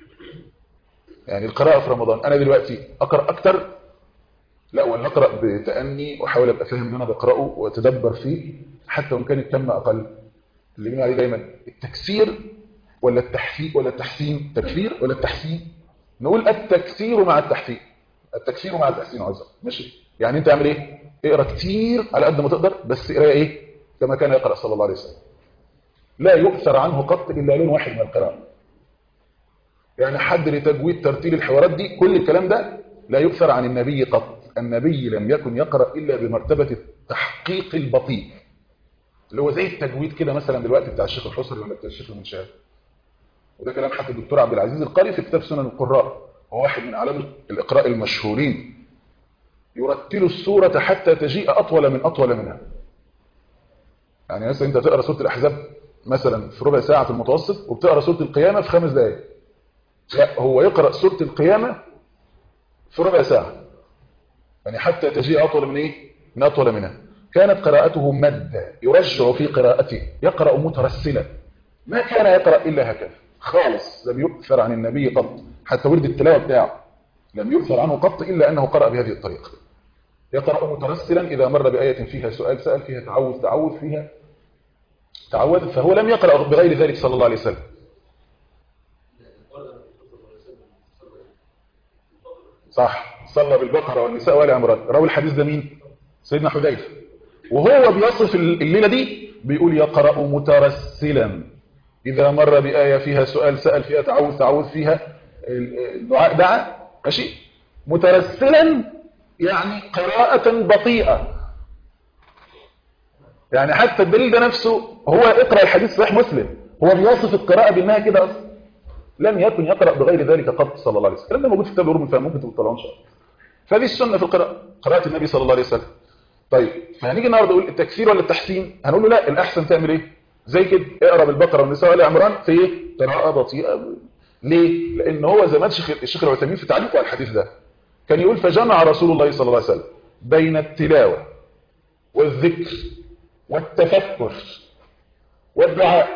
يعني القراءه في رمضان انا دلوقتي اقرا اكتر لا ولا اقرا بتاني واحاول ابقى فاهم اللي انا بقراه واتدبر فيه حتى وان كان الكم اقل اللي بنقول عليه دايما التكسير ولا التحسين ولا التحسين تكفير ولا التحسين نقول التكسير مع التحسين التكسير مع التحسين عذر ماشي يعني انت اعمل ايه اقرا كتير على قد ما تقدر بس اقرا ايه كما كان يقرا صلى الله عليه وسلم لا يؤثر عنه قط الا لون واحد من القراءه يعني حد لتجويد ترتيل الحوارات دي كل الكلام ده لا يؤثر عن النبي قط النبي لم يكن يقرأ إلا بمرتبة التحقيق البطيء اللي هو زي التجويد كده مثلا دلوقتي بتاع الشيخ الحسري ولا بتاع الشيخ المنشاه وده كلام حتى الدكتور عبد العزيز القاري في كتاب سنن القراء هو واحد من اعلام الإقراء المشهورين يرتل السورة حتى تجيء أطول من أطول منها يعني مثلا أنت تقرأ سورة الأحزاب مثلا في ربع ساعة في المتوسط وبتقرأ سورة القيامة في خمس دقائق لا هو يقرأ سورة القيامة في ربع ساعة يعني حتى تجيء أطول من إيه؟ من أطول منها كانت قراءته مادة يرجع في قراءته يقرأ مترسلا ما كان يقرأ إلا هكذا خالص لم يؤثر عن النبي قط حتى ورد التلاوة بتاعه لم يؤثر عنه قط إلا أنه قرأ بهذه الطريقة يقرأ مترسلا إذا مر بآية فيها سؤال سأل فيها تعوذ تعوذ فيها تعوذ فهو لم يقرأ بغير ذلك صلى الله عليه وسلم صح صلى بالبقرة والنساء وآل عمران راوي الحديث ده مين سيدنا حذيفه وهو بيصف الليلة دي بيقول يقرأ مترسلا إذا مر بآية فيها سؤال سأل فيها تعوذ تعوذ فيها الدعاء دعا ماشي مترسلا يعني قراءة بطيئة يعني حتى الدليل ده نفسه هو اقرا الحديث صحيح مسلم هو بيصف القراءه بانها كده اصلا لم يكن يقرا بغير ذلك قط صلى الله عليه وسلم الكلام ده موجود في كتاب العلوم الفهم ممكن تطلعوه ان شاء الله فدي السنه في القراءه قراءه النبي صلى الله عليه وسلم طيب فهنيجي النهارده نقول التكفير ولا التحسين هنقول له لا الاحسن تعمل ايه زي كده اقرا بالبقره والنساء وال عمران في ايه قراءه بطيئه ليه لان هو زي ما الشيخ الشيخ العثيمين في تعليقه على الحديث ده كان يقول فجمع رسول الله صلى الله عليه وسلم بين التلاوه والذكر والتفكر والدعاء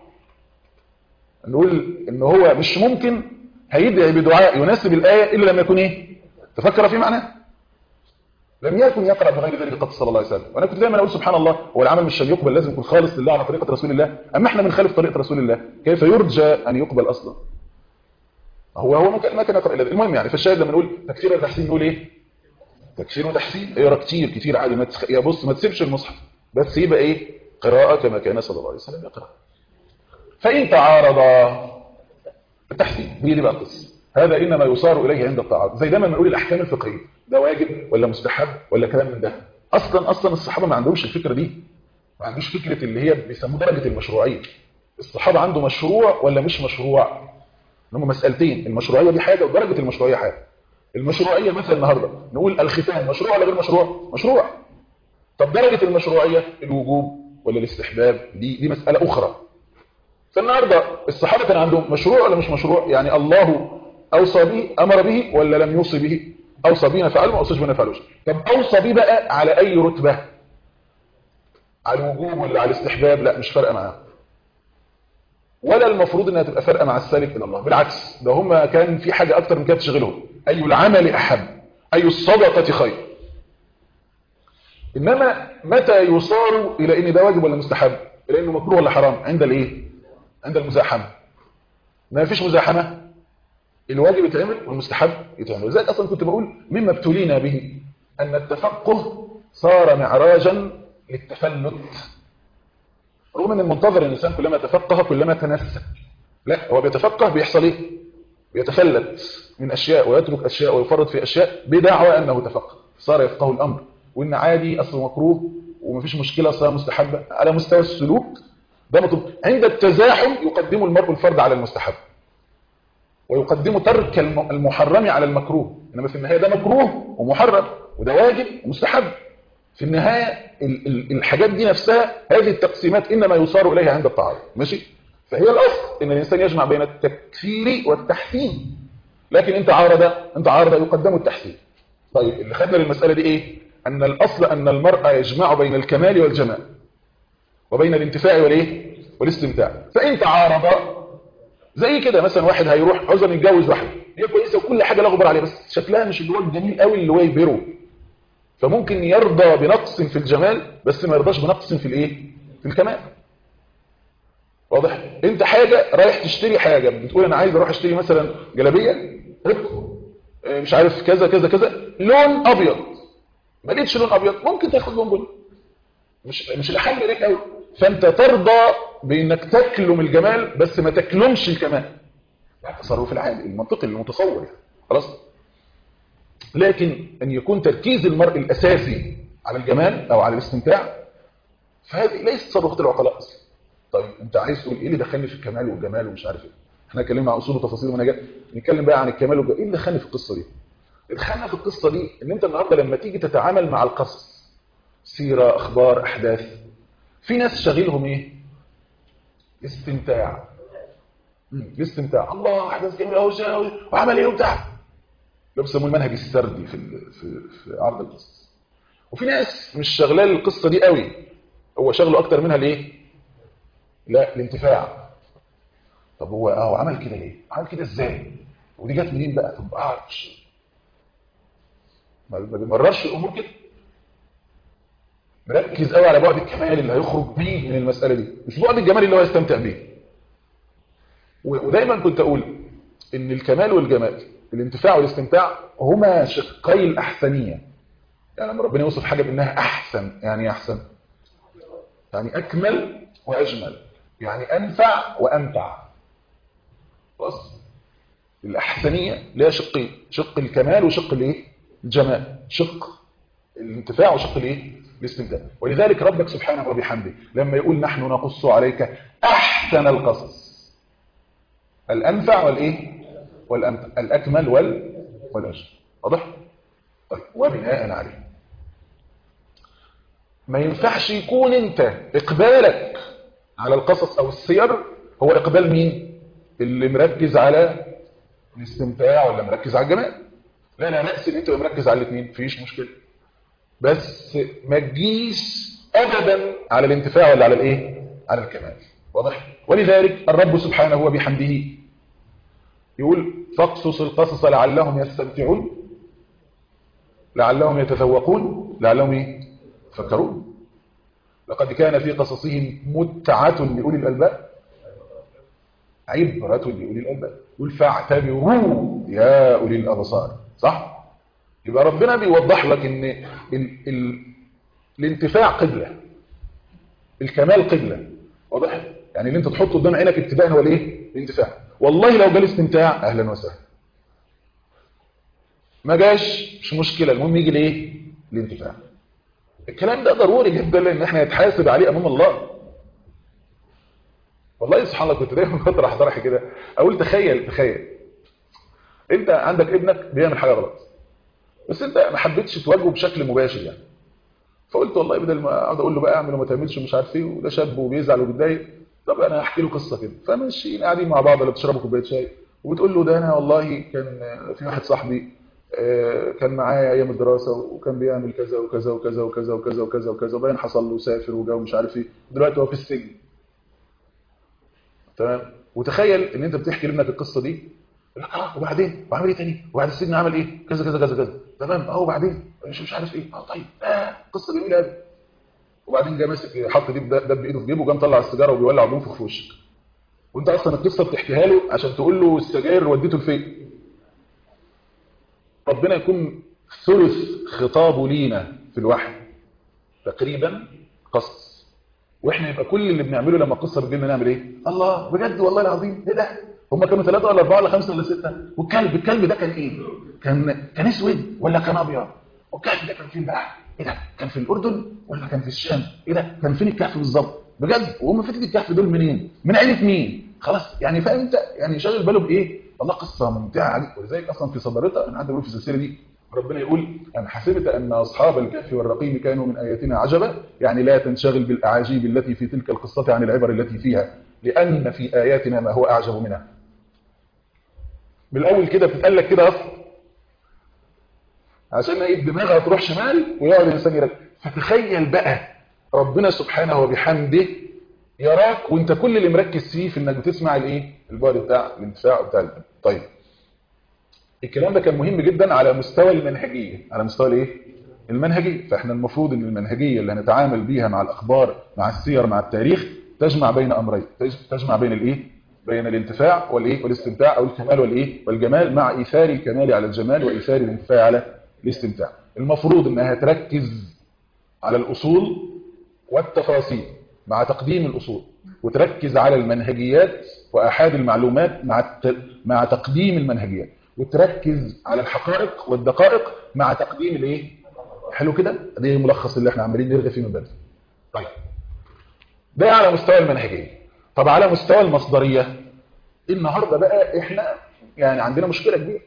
نقول ان هو مش ممكن هيدعي بدعاء يناسب الآية إلا لما يكون ايه تفكر في معناه لم يكن يقرأ بغير ذلك قط صلى الله عليه وسلم وانا كنت دايما اقول سبحان الله هو العمل مش عشان يقبل لازم يكون خالص لله على طريقة رسول الله اما احنا بنخالف طريقة رسول الله كيف يرجى ان يقبل اصلا هو هو ما كان ما كان يقرأ الا المهم يعني فالشاهد لما نقول تكفير وتحسين نقول ايه تكفير وتحسين اقرا كتير كتير عادي ما تخ... يا بص ما تسيبش المصحف بس يبقى ايه قراءة كما كان صلى الله عليه وسلم يقرأ فإن تعارض التحسين هي دي بقى القصه هذا إنما يصار إليه عند التعارض زي دايما بنقول الأحكام الفقهية ده واجب ولا مستحب ولا كلام من ده أصلا أصلا الصحابة ما عندهمش الفكرة دي ما عندوش فكرة اللي هي بيسموه درجة المشروعية الصحابة عنده مشروع ولا مش مشروع هم مسألتين المشروعية دي حاجة ودرجة المشروعية حاجة المشروعية مثلا النهاردة نقول الختان مشروع ولا غير مشروع مشروع طب درجة المشروعية الوجوب ولا الاستحباب دي دي مسألة أخرى فالنهاردة الصحابة كان عندهم مشروع ولا مش مشروع يعني الله أوصى به أمر به ولا لم يوصي به أوصى به نفعله ما أوصيش به نفعلوش طب أوصى به بقى على أي رتبة على الوجوب ولا على الاستحباب لا مش فارقة معاه ولا المفروض انها تبقى فارقه مع السالك الى الله بالعكس ده هم كان في حاجه اكتر من كده تشغلهم اي العمل احب اي الصدقه خير انما متى يصار الى ان ده واجب ولا مستحب الى انه مكروه ولا حرام عند الايه عند المزاحمه ما فيش مزاحمه الواجب يتعمل والمستحب يتعمل وذلك اصلا كنت بقول مما ابتلينا به ان التفقه صار معراجا للتفلت رغم ان المنتظر الانسان كلما تفقه كلما تنسى لا هو بيتفقه بيحصل ايه بيتفلت من اشياء ويترك اشياء ويفرط في اشياء بدعوى انه تفقه صار يفقه الامر وان عادي اصل مكروه ومفيش مشكله صار مستحبه على مستوى السلوك ده مطلوب عند التزاحم يقدم المرء الفرد على المستحب ويقدم ترك المحرم على المكروه انما في النهايه ده مكروه ومحرم وده واجب ومستحب في النهاية الحاجات دي نفسها هذه التقسيمات إنما يصار إليها عند التعارض ماشي فهي الأصل إن الإنسان يجمع بين التكفير والتحسين لكن انت عارض انت عارض يقدم التحسين طيب اللي خدنا للمسألة دي إيه أن الأصل أن المرأة يجمع بين الكمال والجمال وبين الانتفاع والإيه والاستمتاع فإن تعارض زي كده مثلا واحد هيروح عاوزة يتجوز واحدة هي كويسة وكل حاجة لا غبار عليها بس شكلها مش اللي هو الجميل قوي اللي هو يبهره فممكن يرضى بنقص في الجمال بس ما يرضاش بنقص في الايه في الكمال واضح انت حاجة رايح تشتري حاجة بتقول انا عايز اروح اشتري مثلا جلابية مش عارف كذا كذا كذا لون ابيض ما لقيتش لون ابيض ممكن تاخد لون بني مش مش الاحل ليك قوي فانت ترضى بانك تكلم الجمال بس ما تكلمش الكمال التصرف العادي المنطقي المتصور يعني خلاص لكن أن يكون تركيز المرء الأساسي على الجمال أو على الاستمتاع فهذه ليست تصرفات العقلاء أصلا طيب أنت عايز تقول إيه اللي دخلني في الكمال والجمال ومش عارف إيه احنا اتكلمنا عن أصول وتفاصيل ونجاة نتكلم بقى عن الكمال والجمال إيه اللي دخلني في القصة دي اللي دخلنا في القصة دي إن أنت النهاردة لما تيجي تتعامل مع القصص سيرة أخبار أحداث في ناس شغلهم إيه استمتاع الاستمتاع الله أحداث جميلة أهو وعمل إيه وبتاع ده بيسموه المنهج السردي في في في عرض القصص وفي ناس مش شغلاه القصه دي قوي هو شغله اكتر منها الايه لا الانتفاع طب هو اه عمل كده ليه عمل كده ازاي ودي جت منين بقى طب اعرفش ما بيمررش الامور كده مركز قوي على بعد الكمال اللي هيخرج بيه من المساله دي مش بعد الجمال اللي هو يستمتع بيه ودايما كنت اقول ان الكمال والجمال الانتفاع والاستمتاع هما شقي الأحسنية يعني لما ربنا يوصف حاجة بأنها أحسن يعني أحسن يعني أكمل وأجمل يعني أنفع وأمتع بص الأحسنية لها شقين شق الكمال وشق الايه الجمال شق الانتفاع وشق الايه الاستمتاع ولذلك ربك سبحانه وبحمده لما يقول نحن نقص عليك احسن القصص الانفع والايه والامتع الاكمل وال والاجل واضح طيب وبناء عليه ما ينفعش يكون انت اقبالك على القصص او السير هو اقبال مين اللي مركز على الاستمتاع ولا مركز على الجمال لا لا نأس ان انت مركز على الاثنين مفيش مشكله بس ما تجيش ابدا على الانتفاع ولا على الايه على الكمال واضح ولذلك الرب سبحانه وبحمده يقول فاقصص القصص لعلهم يستمتعون لعلهم يتذوقون لعلهم ايه يفكرون لقد كان في قصصهم متعة لأولي الألباب عبرة لأولي الألباب يقول فاعتبروا يا أولي الأبصار صح؟ يبقى ربنا بيوضح لك ان ال ال الانتفاع قبلة الكمال قبلة واضح؟ يعني اللي انت تحطه قدام عينك ابتداء هو الايه؟ الانتفاع والله لو جالي استمتاع اهلا وسهلا ما جاش مش مشكلة المهم يجي الايه؟ الانتفاع الكلام ده ضروري جدا لان احنا نتحاسب عليه امام الله والله سبحان الله كنت دايما بطرح طرح كده اقول تخيل تخيل انت عندك ابنك بيعمل حاجه غلط بس انت ما حبيتش تواجهه بشكل مباشر يعني فقلت والله بدل ما اقعد اقول له بقى اعمل وما تعملش ومش عارف ايه وده شاب وبيزعل وبيتضايق طب انا هحكي له قصه كده فماشيين قاعدين مع بعض ولا بتشربوا كوبايه شاي وبتقول له ده انا والله كان في واحد صاحبي كان معايا ايام الدراسه وكان بيعمل كذا وكذا وكذا وكذا وكذا وكذا وكذا وبعدين حصل له سافر وجا مش عارف ايه دلوقتي هو في السجن تمام وتخيل ان انت بتحكي لابنك القصه دي لا اه وبعدين وعمل ايه تاني وبعد السجن عمل ايه كذا كذا كذا كذا تمام اه وبعدين مش مش عارف ايه اه طيب اه قصه جميله قوي وبعدين جه ماسك حط دي ده بايده في جيبه وجا مطلع السيجاره وبيولع بينفخ في وشك وانت اصلا القصه بتحكيها له عشان تقول له السجاير وديته لفين ربنا يكون ثلث خطابه لينا في الوحي تقريبا قصص واحنا يبقى كل اللي بنعمله لما القصه بتجي لنا نعمل ايه الله بجد والله العظيم ايه ده هم كانوا ثلاثه ولا اربعه ولا خمسه ولا سته والكلب الكلب ده كان ايه كان كان اسود ولا كان ابيض والكهف ده كان فين بقى ايه ده كان في الاردن ولا كان في الشام ايه ده كان فين الكهف بالظبط بجد وهم فاتت الكهف دول منين من عيله مين خلاص يعني فاهم انت يعني شاغل باله بايه والله قصه ممتعه عليك ولذلك اصلا في صبرتها انا قاعد بقول في السلسله دي ربنا يقول أم حسبت أن أصحاب الكهف والرقيم كانوا من آياتنا عجبا يعني لا تنشغل بالأعاجيب التي في تلك القصة عن العبر التي فيها لأن في آياتنا ما هو أعجب منها من الأول كده بتتقال لك كده أصلا عشان ايه دماغها تروح شمال ويقعد الإنسان يركز فتخيل بقى ربنا سبحانه وبحمده يراك وانت كل اللي مركز فيه في انك بتسمع الايه البعد بتاع الانتفاع بتاع القلب طيب الكلام ده كان مهم جدا على مستوى المنهجيه على مستوى الايه المنهجيه فاحنا المفروض ان المنهجيه اللي هنتعامل بيها مع الاخبار مع السير مع التاريخ تجمع بين امرين تجمع بين الايه بين الانتفاع والايه والاستمتاع او الكمال والايه والجمال مع ايثار الكمال على الجمال وايثار الانتفاع على الاستمتاع المفروض انها تركز على الاصول والتفاصيل مع تقديم الأصول وتركز على المنهجيات وأحاد المعلومات مع الت... مع تقديم المنهجيات وتركز على الحقائق والدقائق مع تقديم الايه حلو كده ده الملخص اللي احنا عمالين نرغي فيه من بدري طيب ده على مستوى المنهجيه طب على مستوى المصدريه النهارده بقى احنا يعني عندنا مشكله كبيره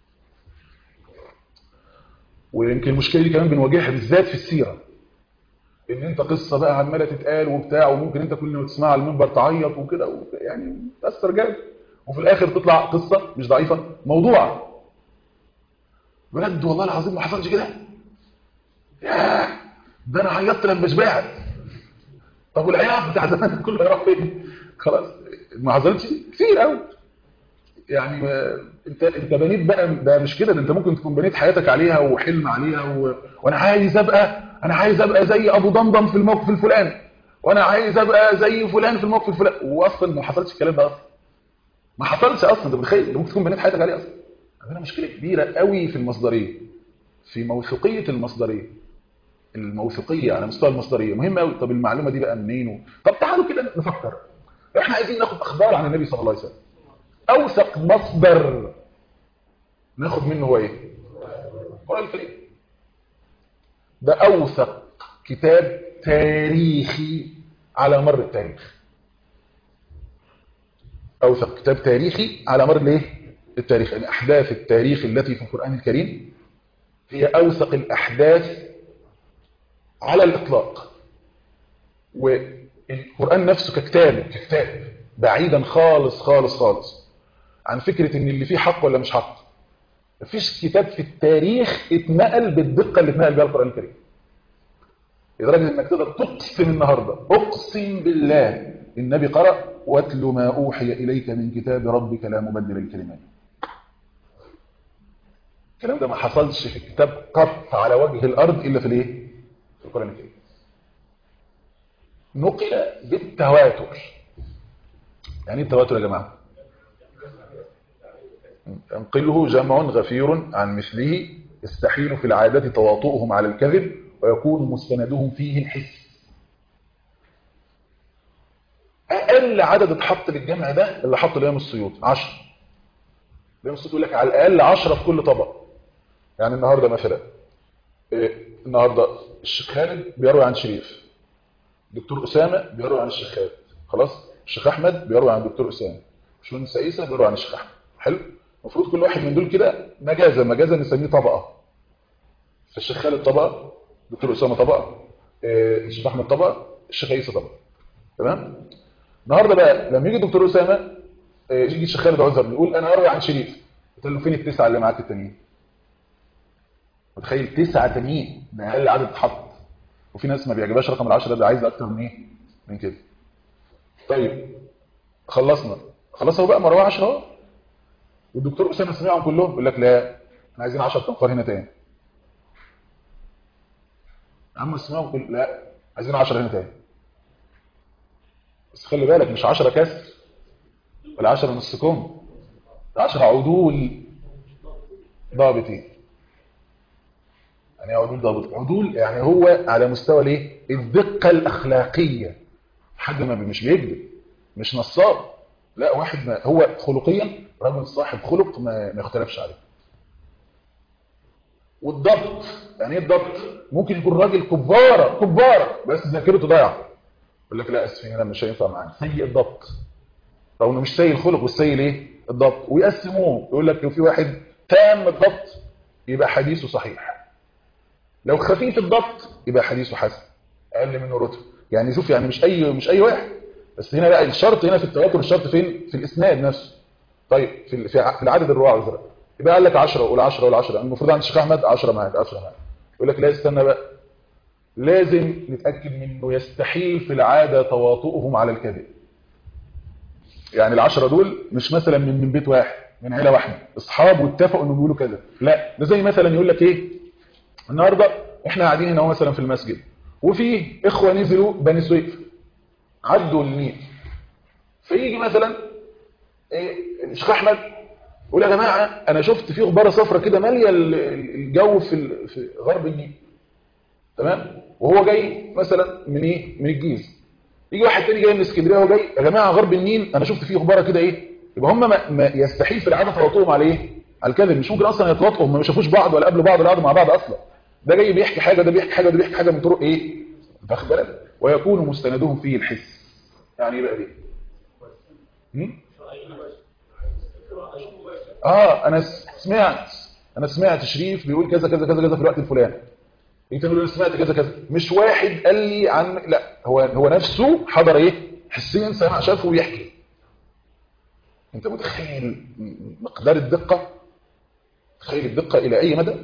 ويمكن المشكله دي كمان بنواجهها بالذات في السيره ان انت قصه بقى عماله تتقال وبتاع وممكن انت كل ما تسمعها على المنبر تعيط وكده يعني تاثر جامد وفي الاخر تطلع قصه مش ضعيفه موضوعه بجد والله العظيم ما حصلش كده ياه ده انا عيطت لما شبعت طب والعياط بتاع زمان كله هيروح فين خلاص ما حصلش كتير قوي يعني انت انت بنيت بقى ده مش كده ده انت ممكن تكون بنيت حياتك عليها وحلم عليها و... وانا عايز ابقى انا عايز ابقى زي ابو ضمضم في الموقف الفلاني وانا عايز ابقى زي فلان في الموقف الفلاني واصلا ما حصلش الكلام ده اصلا ما حصلش اصلا انت متخيل ممكن تكون بنيت حياتك عليه اصلا عندنا مشكله كبيره قوي في المصدريه في موثوقيه المصدريه الموثوقيه على مستوى المصدريه مهم قوي طب المعلومه دي بقى منين و... طب تعالوا كده نفكر احنا عايزين ناخد اخبار عن النبي صلى الله عليه وسلم اوثق مصدر ناخد منه هو ايه القران الكريم ده اوثق كتاب تاريخي على مر التاريخ أوثق كتاب تاريخي على مر الايه التاريخ يعني أحداث التاريخ التي في القرآن الكريم هي أوثق الأحداث على الإطلاق والقرآن نفسه ككتاب ككتاب بعيدا خالص خالص خالص عن فكرة ان اللي فيه حق ولا مش حق مفيش كتاب في التاريخ اتنقل بالدقة اللي اتنقل بها القرآن الكريم لدرجة انك تقدر تقسم النهاردة اقسم بالله النبي قرأ واتل ما اوحي اليك من كتاب ربك لا مبدل الكلمات الكلام ده ما حصلش في الكتاب قط على وجه الارض الا في الايه في القرآن الكريم نقل بالتواتر يعني ايه التواتر يا جماعه ينقله جمع غفير عن مثله يستحيل في العادة تواطؤهم على الكذب ويكون مستندهم فيه الحس أقل عدد اتحط للجمع ده اللي حطه الإمام السيوط 10 الإمام السيوط يقول لك على الأقل 10 في كل طبق يعني النهاردة مثلا إيه النهاردة الشيخ خالد بيروي عن شريف دكتور أسامة بيروي عن الشيخ خالد خلاص الشيخ أحمد بيروي عن دكتور أسامة باشمهندس عيسى بيروي عن الشيخ أحمد حلو المفروض كل واحد من دول كده مجازا مجازا نسميه طبقة فالشيخ خالد طبقة دكتور أسامة طبقة الشيخ أحمد طبقة الشيخ عيسى طبقة تمام النهارده بقى لما يجي الدكتور أسامة يجي الشيخ خالد عذر يقول أنا أروي عن شريف قلت له فين التسعة اللي معاك التانيين متخيل تسعة تانيين ده أقل عدد اتحط وفي ناس ما بيعجبهاش رقم العشرة ده عايز أكتر من إيه من كده طيب خلصنا خلاص هو بقى مروه 10 اهو والدكتور أسامة سمعهم كلهم يقول لك لا احنا عايزين 10 تنفار هنا تاني يا عم سمعهم كل لا عايزين 10 هنا تاني بس خلي بالك مش 10 كسر ولا 10 نص كم 10 عدول ضابطين يعني عدول ضابط عدول يعني هو على مستوى الايه الدقة الأخلاقية حد ما مش بيكذب مش نصاب لا واحد ما هو خلقيا رجل صاحب خلق ما, ما يختلفش عليه والضبط يعني ايه الضبط ممكن يكون راجل كبارة كبارة بس ذاكرته ضايعه يقول لك لا اسفين انا مش هينفع معانا سيء الضبط رغم انه مش سيء الخلق والسيء الايه الضبط ويقسموه يقول لك لو في واحد تام الضبط يبقى حديثه صحيح لو خفيف الضبط يبقى حديثه حسن اقل منه رتب يعني شوف يعني مش اي مش اي واحد بس هنا بقى الشرط هنا في التواتر الشرط فين في الاسناد نفسه طيب في في العدد الرواه عذرا يبقى قال لك 10 وقول 10 وقول 10 المفروض عند الشيخ احمد 10 معاك 10 معاك يقول لك لا استنى بقى لازم نتاكد منه يستحيل في العاده تواطؤهم على الكذب يعني العشرة دول مش مثلا من من بيت واحد من عيله واحده اصحاب واتفقوا انهم يقولوا كذا لا ده زي مثلا يقول لك ايه النهارده احنا قاعدين هنا مثلا في المسجد وفي اخوه نزلوا بني سويف عدوا النيل فيجي مثلا ايه الشيخ احمد يقول يا جماعه انا شفت في غباره صفرة كده ماليه الجو في في غرب النيل تمام وهو جاي مثلا من ايه من الجيز يجي واحد تاني جاي من اسكندريه وهو جاي يا جماعه غرب النيل انا شفت فيه غباره كده ايه يبقى هم ما, ما يستحيل في العاده تواطؤهم على ايه على الكذب مش ممكن اصلا يتواطئوا هم ما شافوش بعض ولا قابلوا بعض ولا قعدوا مع بعض اصلا ده جاي بيحكي حاجه ده بيحكي حاجه ده بيحكي حاجه من طرق ايه واخد بالك ويكون مستندهم فيه الحس يعني ايه بقى دي اه انا سمعت انا سمعت شريف بيقول كذا كذا كذا كذا في الوقت الفلاني انت تقول انا سمعت كذا كذا مش واحد قال لي عن لا هو هو نفسه حضر ايه حسيا سمع شافه ويحكي انت متخيل مقدار الدقه تخيل الدقه الى اي مدى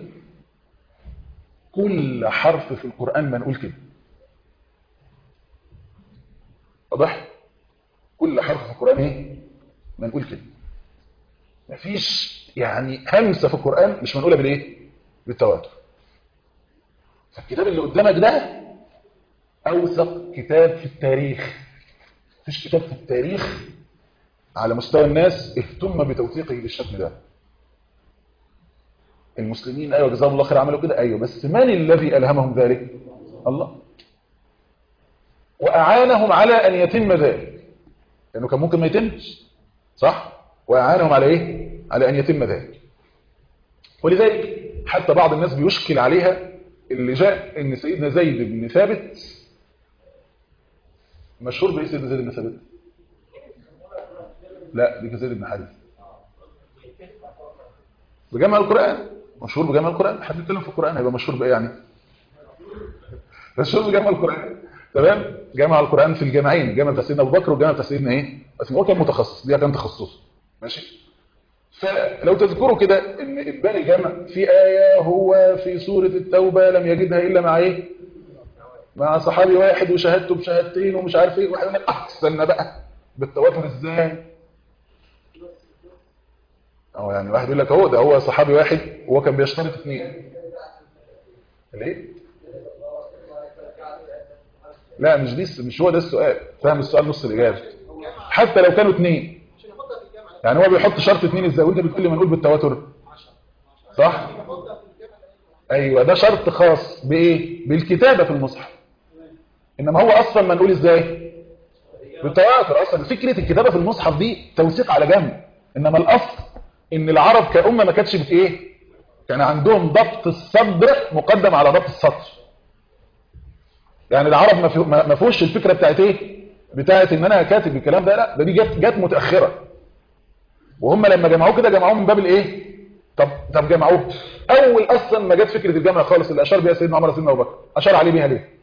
كل حرف في القران منقول كده واضح كل حرف في القران ايه منقول كده مفيش يعني همسه في القران مش منقوله بالايه بالتواتر فالكتاب اللي قدامك ده اوثق كتاب في التاريخ مفيش كتاب في التاريخ على مستوى الناس اهتم بتوثيقه بالشكل ده المسلمين ايوه جزاهم الله خير عملوا كده ايوه بس من الذي الهمهم ذلك الله واعانهم على ان يتم ذلك لانه كان ممكن ما يتمش صح واعانهم على ايه على ان يتم ذلك ولذلك حتى بعض الناس بيشكل عليها اللي جاء ان سيدنا زيد بن ثابت مشهور بايه سيدنا زيد بن ثابت لا دي زيد بن حارث بجمع القرآن مشهور بجمع القرآن حد يتكلم في القرآن هيبقى مشهور بايه يعني مشهور بجمع القرآن تمام جمع القرآن في الجامعين الجامع بتاع سيدنا ابو بكر والجامع بتاع سيدنا ايه بس هو كان متخصص دي كان تخصصه ماشي فلو تذكروا كده ان ابان الجمع في آية هو في سورة التوبة لم يجدها إلا مع ايه مع صحابي واحد وشهادته بشهادتين ومش عارف ايه واحد يقول لك استنى بقى بالتواتر ازاي او يعني واحد يقول لك هو ده هو صحابي واحد وهو كان بيشترط اثنين ليه لا مش دي مش هو ده السؤال فاهم السؤال نص الاجابه حتى لو كانوا اثنين يعني هو بيحط شرط اثنين ازاي وانت بتقول لي منقول بالتواتر صح ايوه ده شرط خاص بايه بالكتابه في المصحف انما هو اصلا منقول ازاي بالتواتر اصلا فكره الكتابه في المصحف دي توثيق على جنب انما الاصل ان العرب كأمة ما كانتش بت ايه كان عندهم ضبط الصدر مقدم على ضبط السطر يعني العرب ما فيهوش الفكره بتاعت ايه بتاعت ان انا كاتب الكلام ده لا ده دي جت جت متاخره وهم لما جمعوه كده جمعوه من باب الايه طب طب جمعوه اول اصلا ما جت فكره الجمع خالص اللي اشار بيها سيدنا عمر سيدنا ابو بكر اشار عليه بيها ليه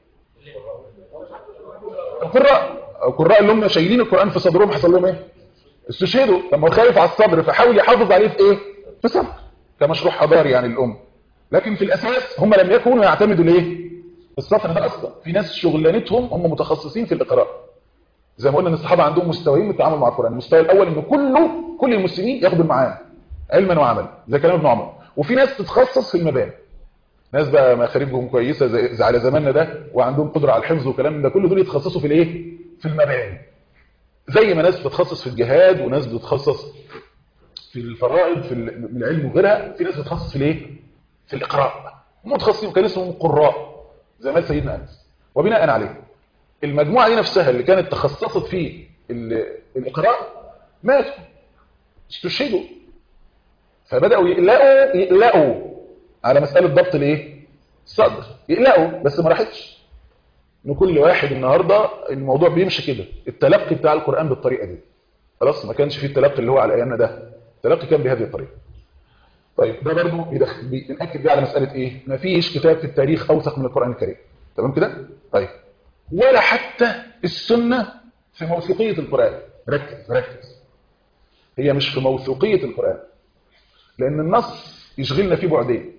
القراء القراء اللي هم شايلين القران في صدرهم حصل لهم ايه استشهدوا لما هو خايف على الصدر فحاول يحافظ عليه في ايه في صدر كمشروع حضاري يعني الام لكن في الاساس هم لم يكونوا يعتمدوا ليه السطر ده اصلا في ناس شغلانتهم هم متخصصين في الاقراء زي ما قلنا ان الصحابه عندهم مستويين من التعامل مع القران المستوى الاول ان كله كل المسلمين ياخدوا المعاني علما وعملا زي كلام ابن عمر وفي ناس تتخصص في المباني ناس بقى مخارجهم كويسه زي, زي على زماننا ده وعندهم قدره على الحفظ وكلام ده كل دول يتخصصوا في الايه في المباني زي ما ناس بتتخصص في الجهاد وناس بتتخصص في الفرائض في العلم وغيرها في ناس بتتخصص في الايه في الاقراء متخصصين كان اسمهم قراء زي ما سيدنا انس وبناء عليه المجموعه دي نفسها اللي كانت تخصصت في الاقراء ماتوا استشهدوا فبداوا يقلقوا يقلقوا على مساله ضبط الايه الصدر يقلقوا بس ما راحتش ان كل واحد النهارده الموضوع بيمشي كده التلقي بتاع القران بالطريقه دي خلاص ما كانش فيه التلقي اللي هو على ايامنا ده التلقي كان بهذه الطريقه طيب ده برضه بنأكد بيه على مساله ايه ما فيش كتاب في التاريخ اوثق من القران الكريم تمام كده طيب ولا حتى السنه في موثوقيه القران ركز ركز هي مش في موثوقيه القران لان النص يشغلنا فيه بعدين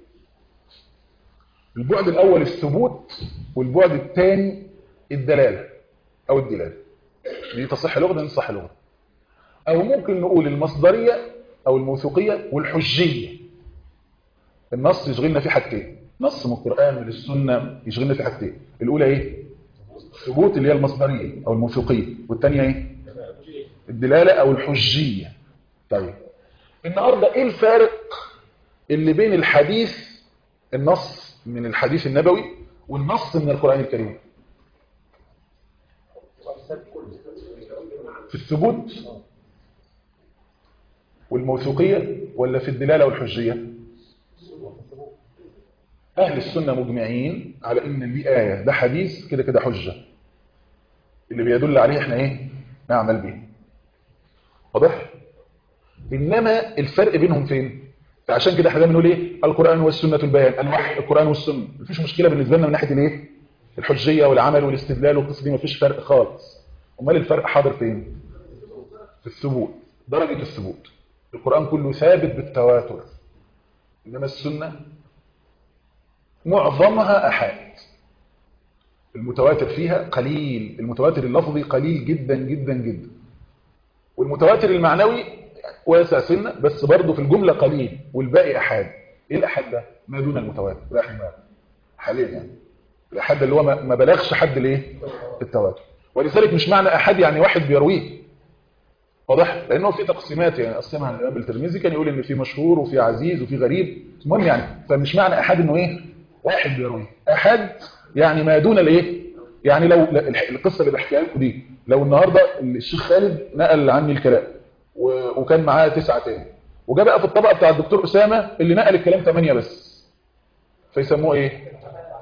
البعد الأول الثبوت والبعد الثاني الدلالة أو الدلالة دي تصح لغة دي تصح لغة أو ممكن نقول المصدرية أو الموثوقية والحجية النص يشغلنا فيه حاجتين نص من القرآن من السنة يشغلنا فيه حاجتين الأولى إيه؟ الثبوت اللي هي المصدرية أو الموثوقية والثانية إيه؟ الدلالة أو الحجية طيب النهاردة إيه الفارق اللي بين الحديث النص من الحديث النبوي والنص من القرآن الكريم في الثبوت والموثوقية ولا في الدلالة والحجية أهل السنة مجمعين على إن دي آية ده حديث كده كده حجة اللي بيدل عليه احنا ايه نعمل به واضح إنما الفرق بينهم فين فعشان كده احنا بنقول ايه القرآن والسنة البيان الوحي القرآن والسنة مفيش مشكلة بالنسبة لنا من ناحية الايه الحجية والعمل والاستدلال والقصة دي مفيش فرق خالص امال الفرق حاضر فين في الثبوت درجة الثبوت القرآن كله ثابت بالتواتر إنما السنة معظمها أحاد المتواتر فيها قليل المتواتر اللفظي قليل جدا جدا جدا والمتواتر المعنوي واسع سنة بس برضه في الجملة قليل والباقي أحاد إيه الأحاد ده؟ ما دون المتواتر الأحاد حاليا يعني الأحاد اللي هو ما بلغش حد ليه؟ التواتر ولذلك مش معنى أحد يعني واحد بيرويه واضح لانه في تقسيمات يعني قسمها الامام الترمذي كان يقول ان في مشهور وفي عزيز وفي غريب المهم يعني فمش معنى احد انه ايه واحد بيروي احد يعني ما دون الايه يعني لو القصه اللي بحكيها لكم دي لو النهارده الشيخ خالد نقل عني الكلام وكان معاه تسعه تاني وجا بقى في الطبقه بتاع الدكتور اسامه اللي نقل الكلام ثمانيه بس فيسموه ايه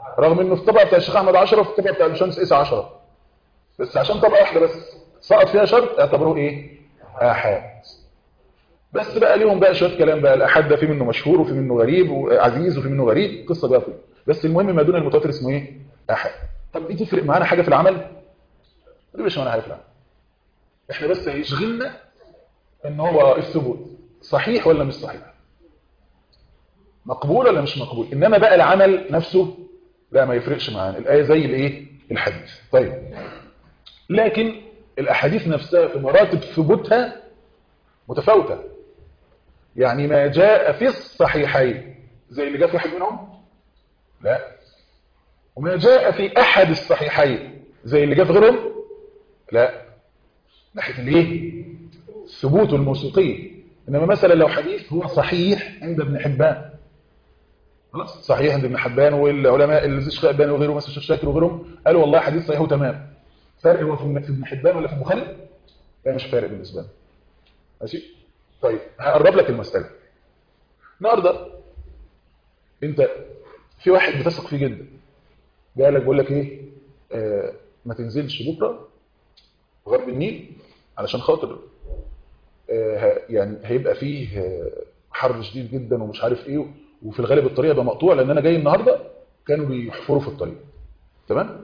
رغم انه في الطبقه بتاع الشيخ احمد 10 وفي الطبقه بتاع الباشمهندس عيسى 10 بس عشان طبقه واحده بس سقط فيها شرط اعتبروه ايه احاد بس بقى ليهم بقى شويه كلام بقى الاحاد ده في منه مشهور وفي منه غريب وعزيز وفي منه غريب قصه بقى طويله بس المهم ما دون المتواتر اسمه ايه احاد طب دي تفرق معانا حاجه في العمل دي مش معانا حاجه في العمل احنا بس هيشغلنا ان هو الثبوت صحيح ولا مش صحيح مقبول ولا مش مقبول انما بقى العمل نفسه لا ما يفرقش معانا الايه زي الايه الحديث طيب لكن الاحاديث نفسها في مراتب ثبوتها متفاوته يعني ما جاء في الصحيحين زي اللي جاء في واحد منهم لا وما جاء في احد الصحيحين زي اللي جاء في غيرهم لا ناحيه الايه ثبوت الموثوقيه انما مثلا لو حديث هو صحيح عند ابن حبان خلاص صحيح عند ابن حبان والعلماء الشيخ الباني وغيره مثلا الشيخ شاكر وغيرهم قالوا والله حديث صحيح وتمام فرق هو في ابن حبان ولا في البخاري لا مش فارق بالنسبه لنا ماشي طيب هقرب لك المساله النهارده انت في واحد بتثق فيه جدا جاي لك بيقول لك ايه آه ما تنزلش بكره غرب النيل علشان خاطر آه يعني هيبقى فيه آه حر شديد جدا ومش عارف ايه وفي الغالب الطريق يبقى مقطوع لان انا جاي النهارده كانوا بيحفروا في الطريق تمام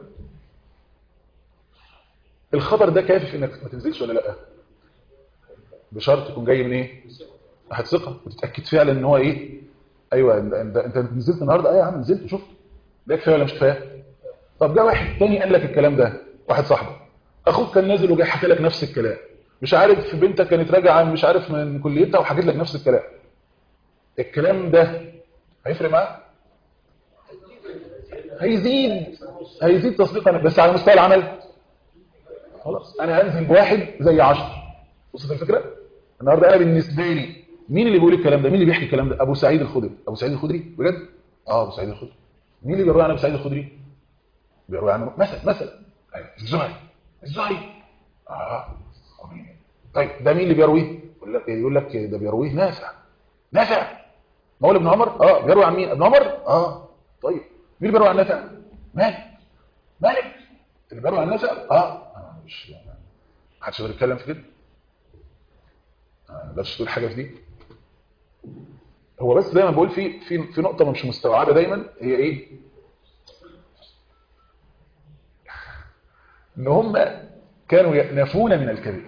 الخبر ده كافي انك ما تنزلش ولا لا بشرط تكون جاي من ايه واحد ثقه وتتاكد فعلا ان هو ايه ايوه انت انت, انت نزلت النهارده ايوه يا عم نزلت شفت ده كفايه ولا مش كفايه طب جه واحد تاني قال لك الكلام ده واحد صاحبك اخوك كان نازل وجاي حكى لك نفس الكلام مش عارف بنتك كانت راجعه مش عارف من كليتها وحكيت لك نفس الكلام الكلام ده هيفرق معاك هيزيد هيزيد تصديقا بس على مستوى العمل خلاص انا هنزل بواحد زي 10 وصلت الفكره النهارده انا بالنسبه لي مين اللي بيقول الكلام ده مين اللي بيحكي الكلام ده ابو سعيد الخدري ابو سعيد الخدري بجد اه ابو سعيد الخدري مين اللي بيروي عن ابو سعيد الخدري بيروي عنه مثلا مثلا الزهري الزهري اه طيب ده مين اللي بيرويه يقول لك يقول لك ده بيرويه نافع نافع مولى ابن عمر اه بيروي عن مين ابن عمر اه طيب مين اللي بيروي عن نافع مالك مالك اللي بيروي عن نافع اه مش محدش يقدر يتكلم في كده ما اقدرش تقول حاجه في دي هو بس دايما بقول في في في نقطه مش مستوعبه دايما هي ايه ان هم كانوا يأنفون من الكذب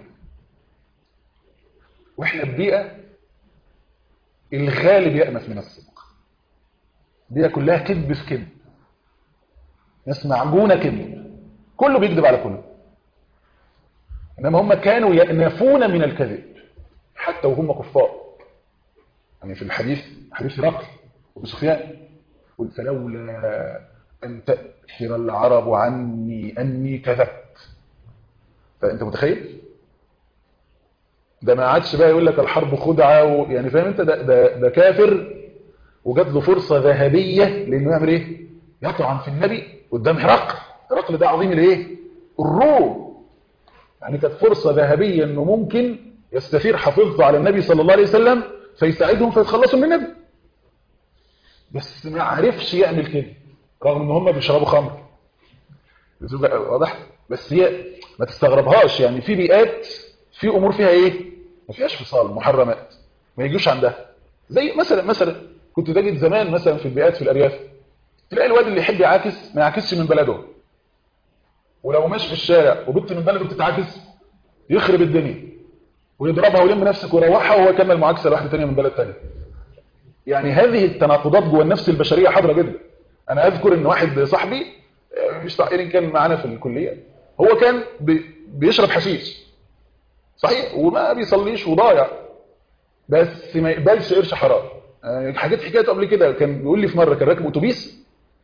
واحنا ببيئه الغالب يأنف من الصدق بيئه كلها كذب في كذب ناس معجونه كذب كله بيكذب على كله انما هم كانوا يأنفون من الكذب حتى وهم كفار يعني في الحديث حديث هرقل وسفيان قل فلولا أن تأثر العرب عني أني كذبت فأنت متخيل؟ ده ما عادش بقى يقول لك الحرب خدعة و... يعني فاهم انت ده, ده, ده كافر وجات له فرصة ذهبية لانه يعمل ايه يطعن في النبي قدام هرقل هرقل ده عظيم الايه الروم يعني كانت فرصة ذهبية انه ممكن يستثير حفيظته على النبي صلى الله عليه وسلم فيساعدهم فيتخلصوا من النبي بس ما عرفش يعمل كده رغم ان هم بيشربوا خمر واضح بس هي ما تستغربهاش يعني في بيئات في امور فيها ايه ما فيهاش فصال محرمات ما يجوش عندها زي مثلا مثلا كنت تجد زمان مثلا في البيئات في الارياف تلاقي الواد اللي يحب يعاكس ما يعاكسش من بلده ولو ماشي في الشارع وبنت من بلده بتتعاكس يخرب الدنيا ويضربها ويلم نفسك ويروحها وهو يكمل معاكسه لواحده ثانيه من بلد ثانيه يعني هذه التناقضات جوه النفس البشريه حاضره جدا انا اذكر ان واحد صاحبي مش تعقير كان معانا في الكليه هو كان بيشرب حشيش صحيح وما بيصليش وضايع بس ما يقبلش قرش حرام يعني حكيت حكايته قبل كده كان بيقول لي في مره كان راكب اتوبيس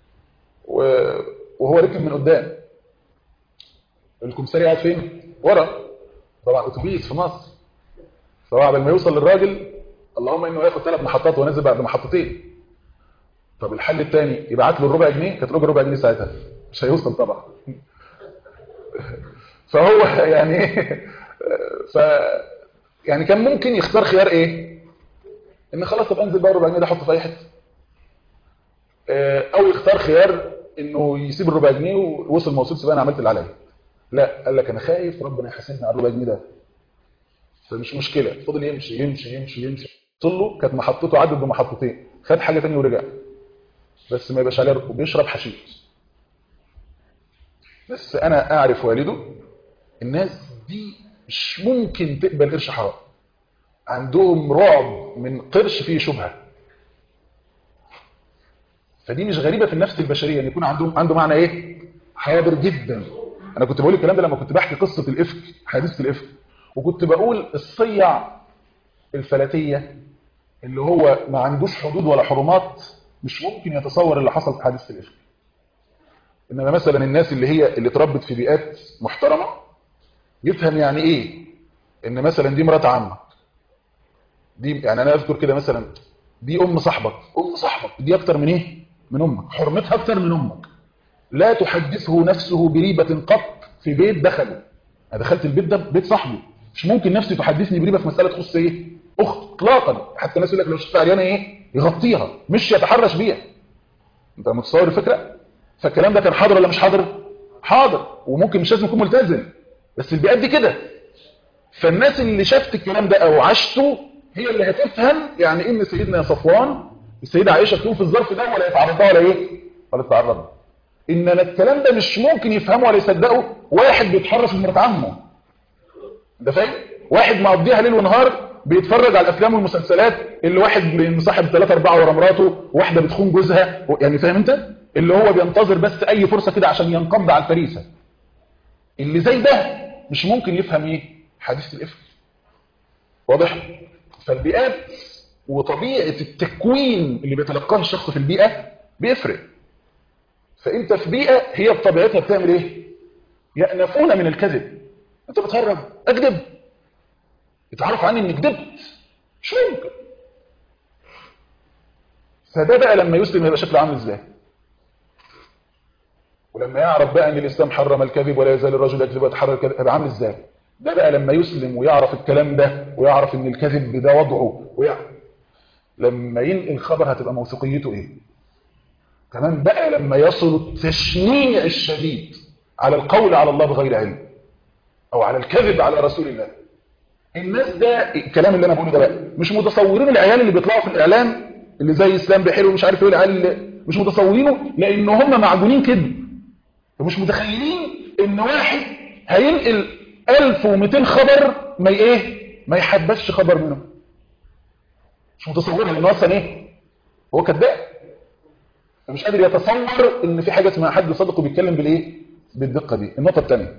وهو ركب من قدام الكمساري قاعد فين ورا طبعا اتوبيس في مصر فهو قبل ما يوصل للراجل اللهم انه ياخد ثلاث محطات ونازل بعد محطتين طب الحل الثاني يبعت له الربع جنيه كانت له ربع جنيه ساعتها مش هيوصل طبعا فهو يعني ف يعني كان ممكن يختار خيار ايه ان خلاص طب انزل بقى ربع جنيه ده احطه في اي حته او يختار خيار انه يسيب الربع جنيه ووصل ما وصلش بقى انا عملت اللي عليا لا قال لك انا خايف ربنا يحاسبني على الربع جنيه ده فمش مشكله فضل يمشي يمشي يمشي يمشي وصل له كانت محطته عدت بمحطتين خد حاجه ثانيه ورجع بس ما يبقاش عليه ركوب بيشرب حشيش بس انا اعرف والده الناس دي مش ممكن تقبل قرش حرام عندهم رعب من قرش فيه شبهه فدي مش غريبه في النفس البشريه ان يكون عندهم عنده معنى ايه حاضر جدا انا كنت بقول الكلام ده لما كنت بحكي قصه الافك حادثه الافك وكنت بقول الصيع الفلاتيه اللي هو ما عندوش حدود ولا حرمات مش ممكن يتصور اللي حصل في حادثه الافك انما مثلا الناس اللي هي اللي اتربت في بيئات محترمه يفهم يعني ايه ان مثلا دي مرات عمك دي يعني انا اذكر كده مثلا دي ام صاحبك ام صاحبك دي اكتر من ايه من امك حرمتها اكتر من امك لا تحدثه نفسه بريبه قط في بيت دخله انا دخلت البيت ده بيت صاحبي مش ممكن نفسي تحدثني بريبه في مساله تخص ايه اخت اطلاقا حتى الناس يقول لك لو شفت عريانه ايه يغطيها مش يتحرش بيها انت متصور الفكره فالكلام ده كان حاضر ولا مش حاضر حاضر وممكن مش لازم يكون ملتزم بس البيئات دي كده فالناس اللي شافت الكلام ده او عاشته هي اللي هتفهم يعني ايه ان سيدنا صفوان السيده عائشه تكون في الظرف ده ولا يتعرض ولا ايه ولا يتعرض ان الكلام ده مش ممكن يفهمه ولا يصدقه واحد بيتحرش بمرات عمه ده فاهم واحد مقضيها ليل ونهار بيتفرج على الافلام والمسلسلات اللي واحد مصاحب ثلاثة أربعة ورا مراته واحدة بتخون جوزها يعني فاهم انت اللي هو بينتظر بس اي فرصة كده عشان ينقض على الفريسة اللي زي ده مش ممكن يفهم ايه حديث الافك واضح فالبيئات وطبيعة التكوين اللي بيتلقاه الشخص في البيئة بيفرق فانت في بيئة هي بطبيعتها بتعمل ايه يأنفون من الكذب انت بتهرب اكذب اتعرف عني اني كذبت مش ممكن فده بقى لما يسلم يبقى شكله عامل ازاي ولما يعرف بقى ان الاسلام حرم الكذب ولا يزال الرجل يكذب ويتحرر الكذب يبقى عامل ازاي ده بقى لما يسلم ويعرف الكلام ده ويعرف ان الكذب ده وضعه ويعرف لما ينقل خبر هتبقى موثوقيته ايه كمان بقى لما يصل التشنيع الشديد على القول على الله بغير علم او على الكذب على رسول الله الناس ده الكلام اللي انا بقوله ده بقى مش متصورين العيال اللي بيطلعوا في الاعلام اللي زي اسلام بحير ومش عارف ايه العيال اللي مش متصورينه لان هم معجونين كذب ومش متخيلين ان واحد هينقل 1200 خبر ما ايه ما يحبسش خبر منهم مش متصورها لانه اصلا ايه هو كذاب فمش قادر يتصور ان في حاجه اسمها حد صادق وبيتكلم بالايه بالدقه دي النقطه الثانيه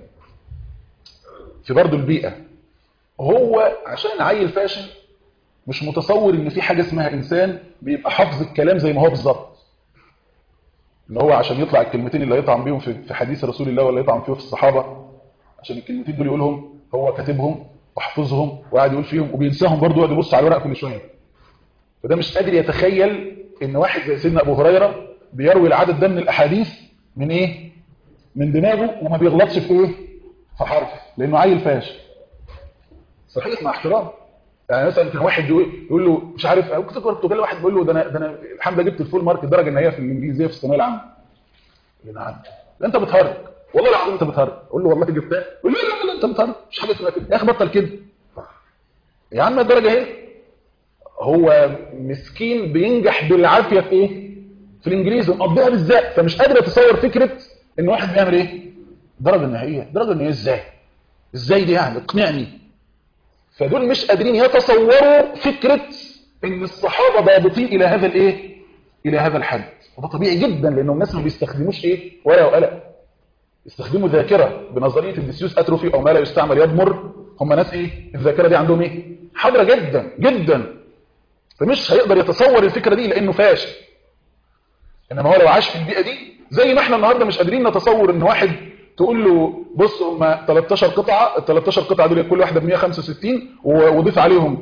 في برضه البيئه هو عشان عيل فاشل مش متصور ان في حاجه اسمها انسان بيبقى حافظ الكلام زي ما هو بالظبط ان هو عشان يطلع الكلمتين اللي هيطعن بيهم في حديث رسول الله ولا يطعن فيهم في الصحابه عشان الكلمتين دول يقولهم هو كاتبهم وحافظهم وقاعد يقول فيهم وبينساهم برضه يقعد يبص على الورق كل شويه فده مش قادر يتخيل ان واحد زي سيدنا ابو هريره بيروي العدد ده من الاحاديث من ايه من دماغه وما بيغلطش في ايه في حرف لانه عيل فاشل صحيح مع احترام يعني مثلا كان واحد يقول له مش عارف او كنت برتغالي واحد بيقول له ده انا ده انا الحمد لله جبت الفول مارك الدرجه النهائيه في الانجليزيه في الثانويه العامه يقول نعم ده انت بتهرج والله العظيم انت بتهرج قول له والله جبتها يقول له لا لا لا انت بتهرج مش حاجه اسمها كده يا اخي بطل كده يا عم الدرجه اهي هو مسكين بينجح بالعافيه في ايه في الانجليزي ومقضيها بالذات فمش قادر يتصور فكره ان واحد بيعمل ايه الدرجه النهائيه الدرجه النهائيه ازاي ازاي دي يعني اقنعني فدول مش قادرين يتصوروا فكرة ان الصحابة ضابطين الى هذا الايه الى هذا الحد وده طبيعي جدا لانه الناس ما بيستخدموش ايه ورقه وقلم يستخدموا ذاكرة بنظرية الديسيوس اتروفي او ما لا يستعمل يضمر هم ناس ايه الذاكرة دي عندهم ايه حاضرة جدا جدا فمش هيقدر يتصور الفكرة دي لانه فاشل انما هو لو عاش في البيئة دي زي ما احنا النهاردة مش قادرين نتصور ان واحد تقول له بص هم 13 قطعة ال 13 قطعة دول كل واحدة ب 165 وضيف عليهم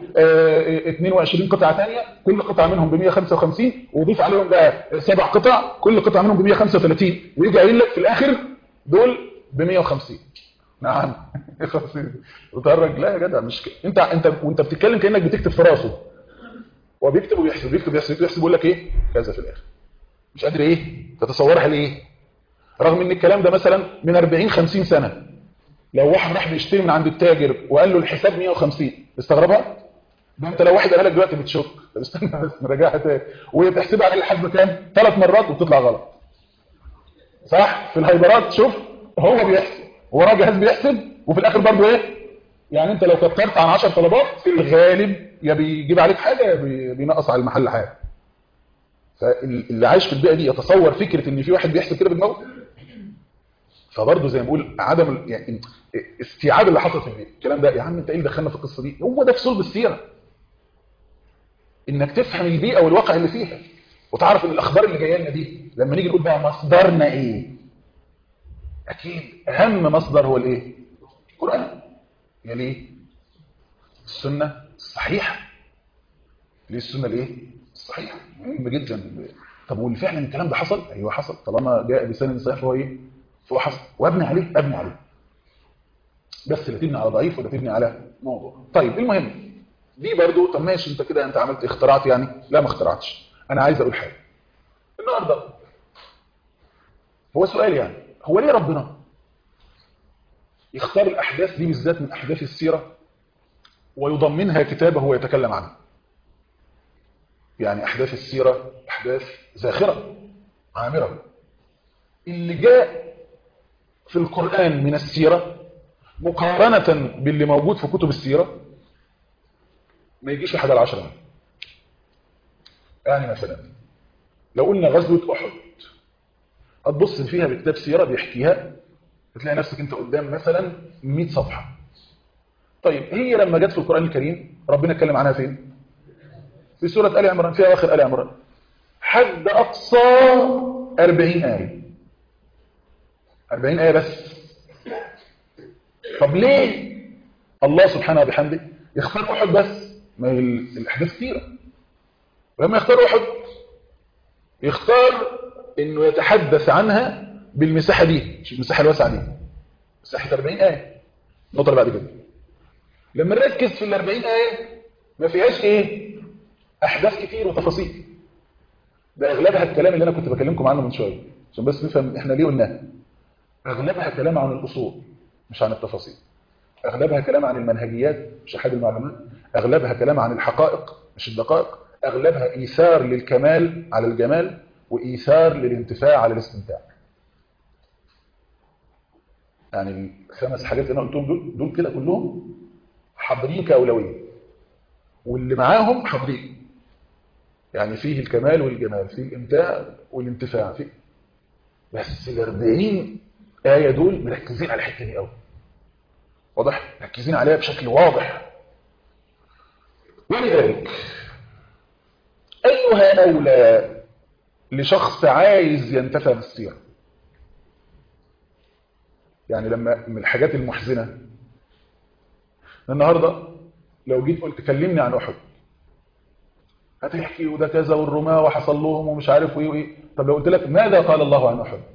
22 قطعة ثانيه كل قطعة منهم ب 155 وضيف عليهم بقى سبع قطع كل قطعة منهم ب 135 ويجي قايل لك في الآخر دول ب 150 نعم 50 وتهرج لا يا جدع مش كده انت انت وانت بتتكلم كانك بتكتب في راسه هو بيكتب وبيحسب بيكتب ويحسب يحسب يقول لك ايه كذا في الاخر مش قادر ايه تتصورها ليه رغم ان الكلام ده مثلا من 40 50 سنه لو واحد راح بيشتري من عند التاجر وقال له الحساب 150 استغربها ده انت لو واحد قال لك دلوقتي بتشك طب استنى بس نراجعها تاني وهي بتحسبها على الحسبه كام ثلاث مرات وبتطلع غلط صح في الهايبرات شوف هو بيحسب هو راجل جهاز بيحسب وفي الاخر برضه ايه يعني انت لو كترت عن 10 طلبات في الغالب يا بيجيب عليك حاجه يا بي- بينقص على المحل حاجه فاللي عايش في البيئه دي يتصور فكره ان في واحد بيحسب كده بدماغه فبرضه زي ما بقول عدم ال- يعني استيعاب اللي حصل في البيئه الكلام ده يا عم انت ايه اللي دخلنا في القصه دي هو ده في صلب السيره انك تفهم البيئه والواقع اللي فيها وتعرف ان الاخبار اللي جايه لنا دي لما نيجي نقول بقى مصدرنا ايه اكيد اهم مصدر هو الايه القران يليه السنه الصحيحه ليه السنه الايه الصحيحه مهم جدا طب والفعلا الكلام ده حصل ايوه حصل طالما جاء بسند صحيح فهو ايه فهو حصل وابني عليه ابني عليه بس لا تبني على ضعيف ولا تبني على موضوع طيب المهم دي برضو طب ماشي انت كده انت عملت اخترعت يعني لا ما اخترعتش انا عايز اقول حاجه النهارده هو سؤال يعني هو ليه ربنا يختار الاحداث دي بالذات من احداث السيره ويضمنها كتابه ويتكلم عنها يعني احداث السيره احداث زاخره عامره اللي جاء في القران من السيره مقارنه باللي موجود في كتب السيره ما يجيش لحد العشرة منه. يعني مثلا لو قلنا غزوة أحد هتبص فيها بكتاب سيرة بيحكيها بتلاقي نفسك انت قدام مثلا 100 صفحة طيب هي لما جت في القرآن الكريم ربنا اتكلم عنها فين في سورة آل عمران في آخر آل عمران حد أقصى 40 آية 40 آية بس طب ليه الله سبحانه وبحمده يختار أحد بس ما هي الأحداث كتيرة ولما يختار أحد يختار انه يتحدث عنها بالمساحة دي مش المساحة الواسعة دي مساحة 40 آية النقطة اللي بعد كده لما نركز في ال 40 آية ما فيهاش ايه احداث كتير وتفاصيل ده اغلبها الكلام اللي انا كنت بكلمكم عنه من شوية عشان بس نفهم احنا ليه قلناها اغلبها كلام عن الاصول مش عن التفاصيل اغلبها كلام عن المنهجيات مش احد المعلومات اغلبها كلام عن الحقائق مش الدقائق اغلبها ايثار للكمال على الجمال وايثار للانتفاع على الاستمتاع يعني الخمس حاجات اللي انا قلتهم دول دول كده كلهم حاضرين كاولويه واللي معاهم حاضرين يعني فيه الكمال والجمال فيه الامتاع والانتفاع فيه بس ال 40 ايه دول مركزين على الحته دي قوي واضح مركزين عليها بشكل واضح ولذلك ايها اولى لشخص عايز ينتفع بالسيره يعني لما من الحاجات المحزنه النهارده لو جيت قلت كلمني عن احد هتحكي وده كذا والرماه وحصل لهم ومش عارف وايه وايه طب لو قلت لك ماذا قال الله عن احد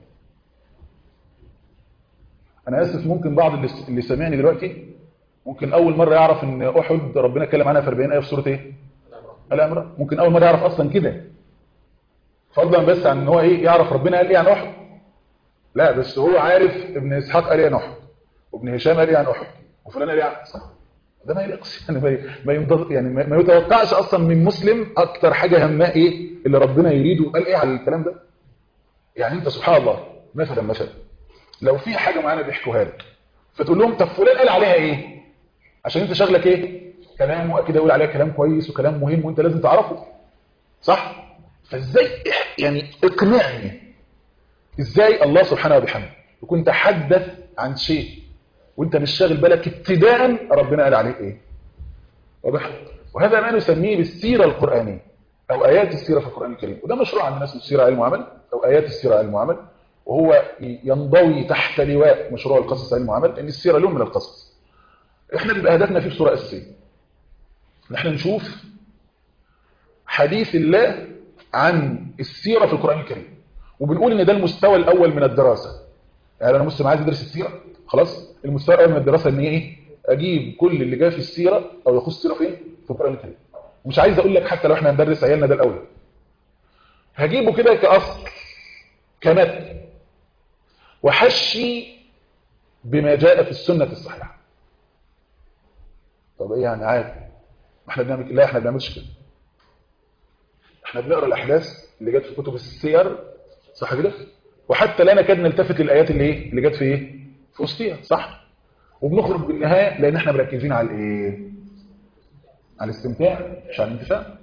انا اسف ممكن بعض اللي اللي سامعني دلوقتي ممكن اول مره يعرف ان احد ربنا اتكلم عنها في 40 ايه في سوره ايه الامر ممكن اول مره يعرف اصلا كده فضلا بس عن ان هو ايه يعرف ربنا قال ايه عن احد لا بس هو عارف ابن اسحاق قال ايه عن احد وابن هشام قال ايه عن احد وفلان قال ايه عن صح ده ما يلقش يعني ما ما ينضغ يعني ما ما يتوقعش اصلا من مسلم اكتر حاجه هماه ايه اللي ربنا يريده قال ايه على الكلام ده يعني انت سبحان الله مثلا مثلا لو في حاجه معانا بيحكوها لك فتقول لهم طب فلان قال عليها ايه عشان انت شغلك ايه كلام واكيد يقول عليها كلام كويس وكلام مهم وانت لازم تعرفه صح فازاي يعني اقنعني ازاي الله سبحانه وبحمده يكون تحدث عن شيء وانت مش شاغل بالك ابتداء ربنا قال عليه ايه واضح وهذا ما نسميه بالسيره القرانيه او ايات السيره في القران الكريم وده مشروع عندنا اسمه السيره علم وعمل او ايات السيره علم وعمل وهو ينضوي تحت لواء مشروع القصص علم وعمل لان السيره لون من القصص احنا بيبقى هدفنا فيه بصوره اساسيه نحن نشوف حديث الله عن السيره في القران الكريم وبنقول ان ده المستوى الاول من الدراسه يعني انا مسلم عايز ادرس السيره خلاص المستوى الاول من الدراسه ان هي ايه اجيب كل اللي جاء في السيره او يخص السيره فين في القران الكريم ومش عايز اقول لك حتى لو احنا هندرس عيالنا ده الاول هجيبه كده كاصل كمتن وحشي بما جاء في السنة الصحيحة طب ايه يعني عادي ما احنا بنعمل لا احنا بنعملش كده احنا بنقرا الاحداث اللي جت في كتب السير صح كده وحتى لا نكاد نلتفت للايات اللي ايه اللي جت في ايه في وسطيها صح وبنخرج بالنهايه لان احنا مركزين على الايه على الاستمتاع مش على الانتفاع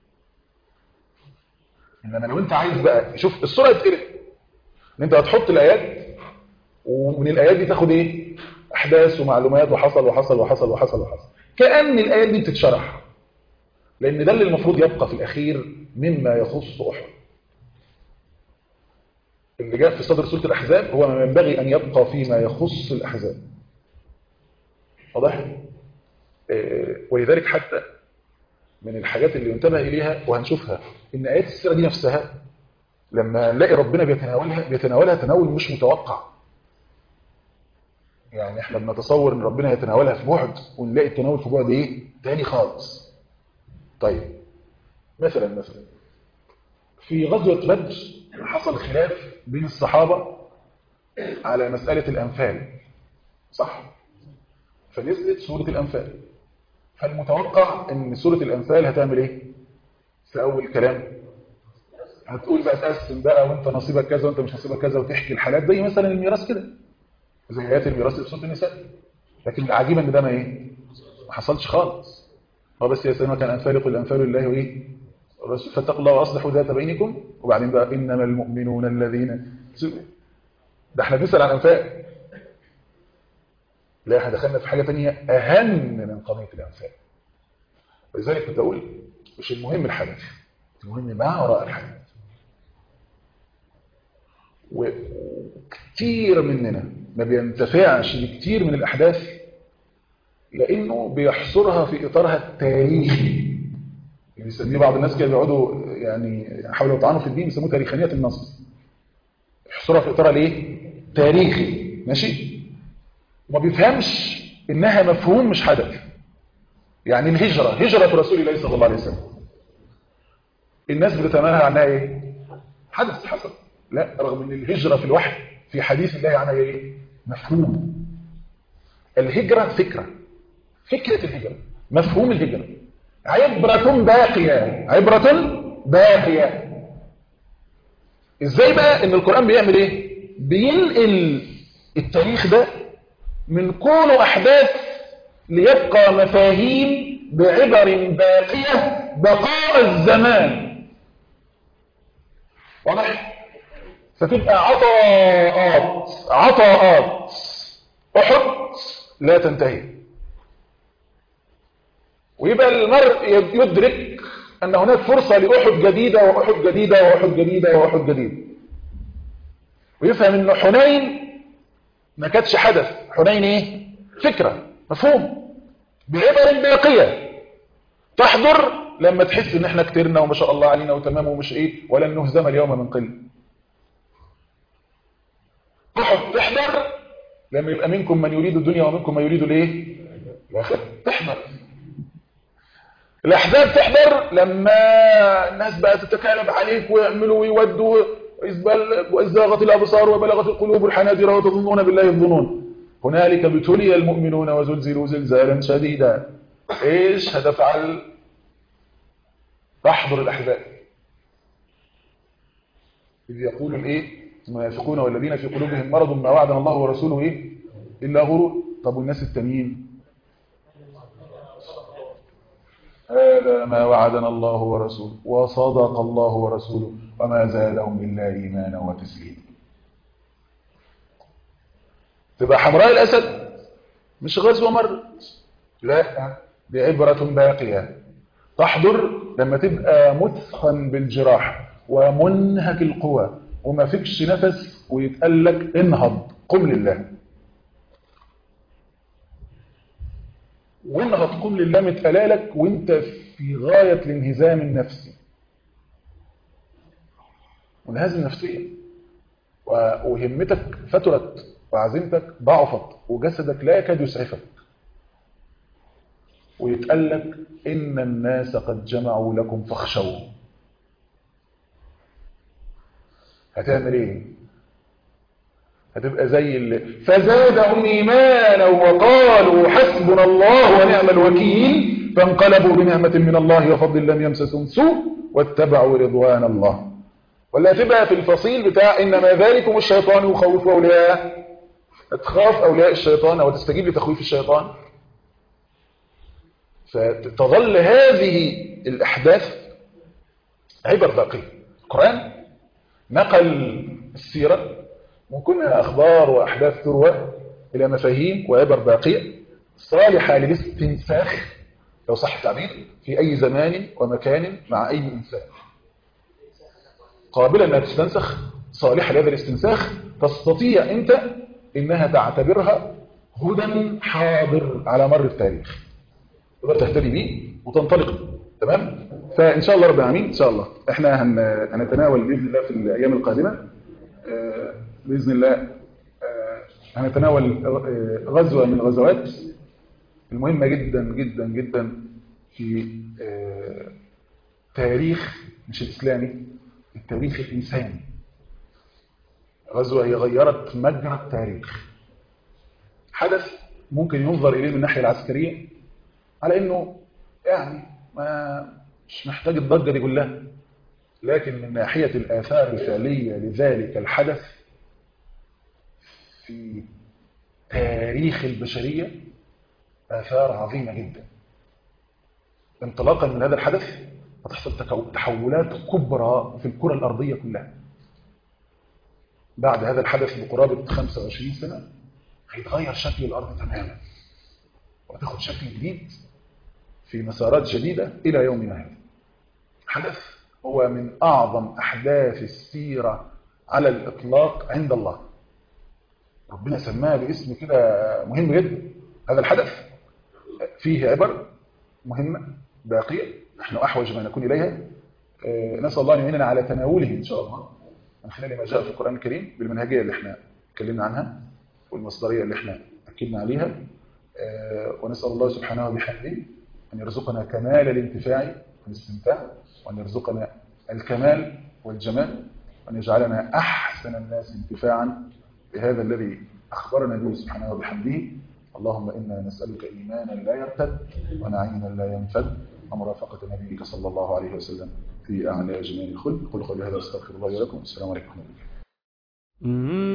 انما لو انت عايز بقى شوف الصوره اتقلب ان انت هتحط الايات ومن الايات دي تاخد ايه احداث ومعلومات وحصل وحصل وحصل وحصل وحصل كأن الايات دي بتتشرح لان ده اللي المفروض يبقى في الاخير مما يخص احد اللي جاء في صدر سوره الاحزاب هو ما ينبغي ان يبقى فيما يخص الاحزاب واضح إيه ولذلك حتى من الحاجات اللي ينتبه اليها وهنشوفها ان ايات السيره دي نفسها لما نلاقي ربنا بيتناولها بيتناولها تناول مش متوقع يعني احنا بنتصور ان ربنا يتناولها في بعد ونلاقي التناول في بعد ايه تاني خالص طيب مثلا مثلا في غزوة بدر حصل خلاف بين الصحابة على مسألة الأنفال صح فنزلت سورة الأنفال فالمتوقع ان سورة الأنفال هتعمل ايه في أول كلام هتقول بقى تقسم بقى وانت نصيبك كذا وانت مش نصيبك كذا وتحكي الحالات زي مثلا الميراث كده زي ايات الميراث اللي في سوره النساء لكن العجيب ان ده ما ايه ما حصلش خالص هو بس يا سيدنا كان انفال يقول انفال الله وايه الرسول فاتقوا الله واصلحوا ذات بينكم وبعدين بقى انما المؤمنون الذين ده احنا بنسال عن انفال لا احنا دخلنا في حاجه ثانيه اهم من قضيه الانفال ولذلك كنت اقول مش المهم الحدث المهم ما وراء الحدث وكتير مننا ما بينتفعش بكتير من الأحداث لأنه بيحصرها في إطارها التاريخي اللي بيسميه بعض الناس كده بيقعدوا يعني يحاولوا يطعنوا في الدين بيسموه تاريخانية النص يحصرها في إطارها ليه؟ تاريخي ماشي؟ وما بيفهمش إنها مفهوم مش حدث يعني الهجرة هجرة رسول الله صلى الله عليه وسلم الناس بتتمنى عنها ايه؟ حدث حصل لا رغم ان الهجرة في الوحي في حديث الله عنها ايه مفهوم الهجرة فكرة فكرة الهجرة مفهوم الهجرة عبرة باقية عبرة باقية ازاي بقى ان القرآن بيعمل ايه بينقل التاريخ ده من كون احداث ليبقى مفاهيم بعبر باقية بقاء الزمان واضح فتبقى عطاءات عطاءات أحد لا تنتهي ويبقى المرء يدرك أن هناك فرصة لأحد جديدة وأحد جديدة وأحد جديدة وأحد جديدة ويفهم أن حنين ما كانتش حدث حنين إيه؟ فكرة مفهوم بعبر باقية تحضر لما تحس ان احنا كترنا وما شاء الله علينا وتمام ومش ايه ولن نهزم اليوم من قله تحضر تحضر لما يبقى منكم من يريد الدنيا ومنكم من يريد الايه تحضر الاحزاب تحضر لما الناس بقى تتكالب عليك ويعملوا ويودوا وازاغت الابصار وبلغت القلوب الحناجر وتظنون بالله الظنون هنالك ابتلي المؤمنون وزلزلوا زلزالا شديدا ايش هتفعل تحضر الاحزاب اذ يقول الايه المنافقون والذين في قلوبهم مرض ما وعدنا الله ورسوله ايه الا غرور طب والناس التانيين هذا ما وعدنا الله ورسوله وصدق الله ورسوله وما زادهم الا ايمانا وتسليما تبقى حمراء الاسد مش غزوه مرت لا دي عبره باقيه تحضر لما تبقى مثخن بالجراح ومنهك القوى وما فيكش نفس ويتقال لك انهض قم لله وانهض قم لله متقالك وانت في غاية الانهزام النفسي منهزم نفسيا وهمتك فترت وعزيمتك ضعفت وجسدك لا يكاد يسعفك ويتقال لك إن الناس قد جمعوا لكم فاخشوا هتعمل ايه هتبقى زي اللي فزادهم إيمانا وقالوا حسبنا الله ونعم الوكيل فانقلبوا بنعمة من الله وفضل لم يمسسهم سوء واتبعوا رضوان الله ولا تبقى في الفصيل بتاع إنما ذلكم الشيطان يخوف أولياء تخاف أولياء الشيطان أو تستجيب لتخويف الشيطان فتظل هذه الأحداث عبر باقية القرآن نقل السيرة من كلها أخبار وأحداث تروى إلى مفاهيم وعبر باقية صالحة للاستنساخ لو صح التعبير في أي زمان ومكان مع أي إنسان قابلة أنها تستنسخ صالحة لهذا الاستنساخ تستطيع أنت إنها تعتبرها هدى حاضر على مر التاريخ تقدر تهتدي بيه وتنطلق بيه تمام فإن شاء الله رب العالمين إن شاء الله إحنا هن... هنتناول بإذن الله في الأيام القادمة آه بإذن الله آه هنتناول آه غزوة من الغزوات المهمة جدا جدا جدا في تاريخ مش الإسلامي التاريخ الإنساني غزوة هي غيرت مجرى التاريخ حدث ممكن ينظر إليه من الناحية العسكرية على أنه يعني ما مش محتاج الضجة دي كلها لكن من ناحية الآثار الفعلية لذلك الحدث في تاريخ البشرية آثار عظيمة جدا انطلاقا من هذا الحدث هتحصل تحولات كبرى في الكرة الأرضية كلها بعد هذا الحدث بقرابة 25 سنة هيتغير شكل الأرض تماما وتاخد شكل جديد في مسارات جديدة إلى يومنا هذا حدث هو من أعظم أحداث السيرة على الإطلاق عند الله ربنا سماها باسم كده مهم جدا هذا الحدث فيه عبر مهمة باقية نحن أحوج ما نكون إليها نسأل الله أن يعيننا على تناوله إن شاء الله من خلال ما جاء في القرآن الكريم بالمنهجية اللي احنا اتكلمنا عنها والمصدرية اللي احنا أكدنا عليها ونسأل الله سبحانه وبحمده أن يرزقنا كمال الانتفاع والاستمتاع وأن يرزقنا الكمال والجمال وأن يجعلنا أحسن الناس انتفاعا بهذا الذي أخبرنا به سبحانه وبحمده اللهم إنا نسألك إيمانا لا يرتد ونعيما لا ينفد ومرافقة نبيك صلى الله عليه وسلم في أعلى جمال الخلق قل قولي هذا استغفر الله لكم السلام عليكم ورحمة الله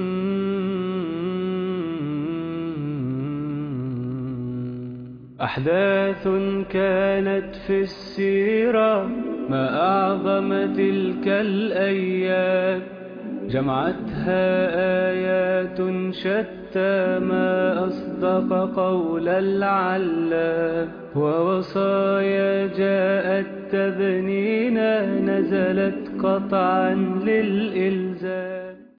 أحداث كانت في السيرة ما أعظم تلك الأيام جمعتها آيات شتى ما أصدق قول العلام ووصايا جاءت تبنينا نزلت قطعا للإلزام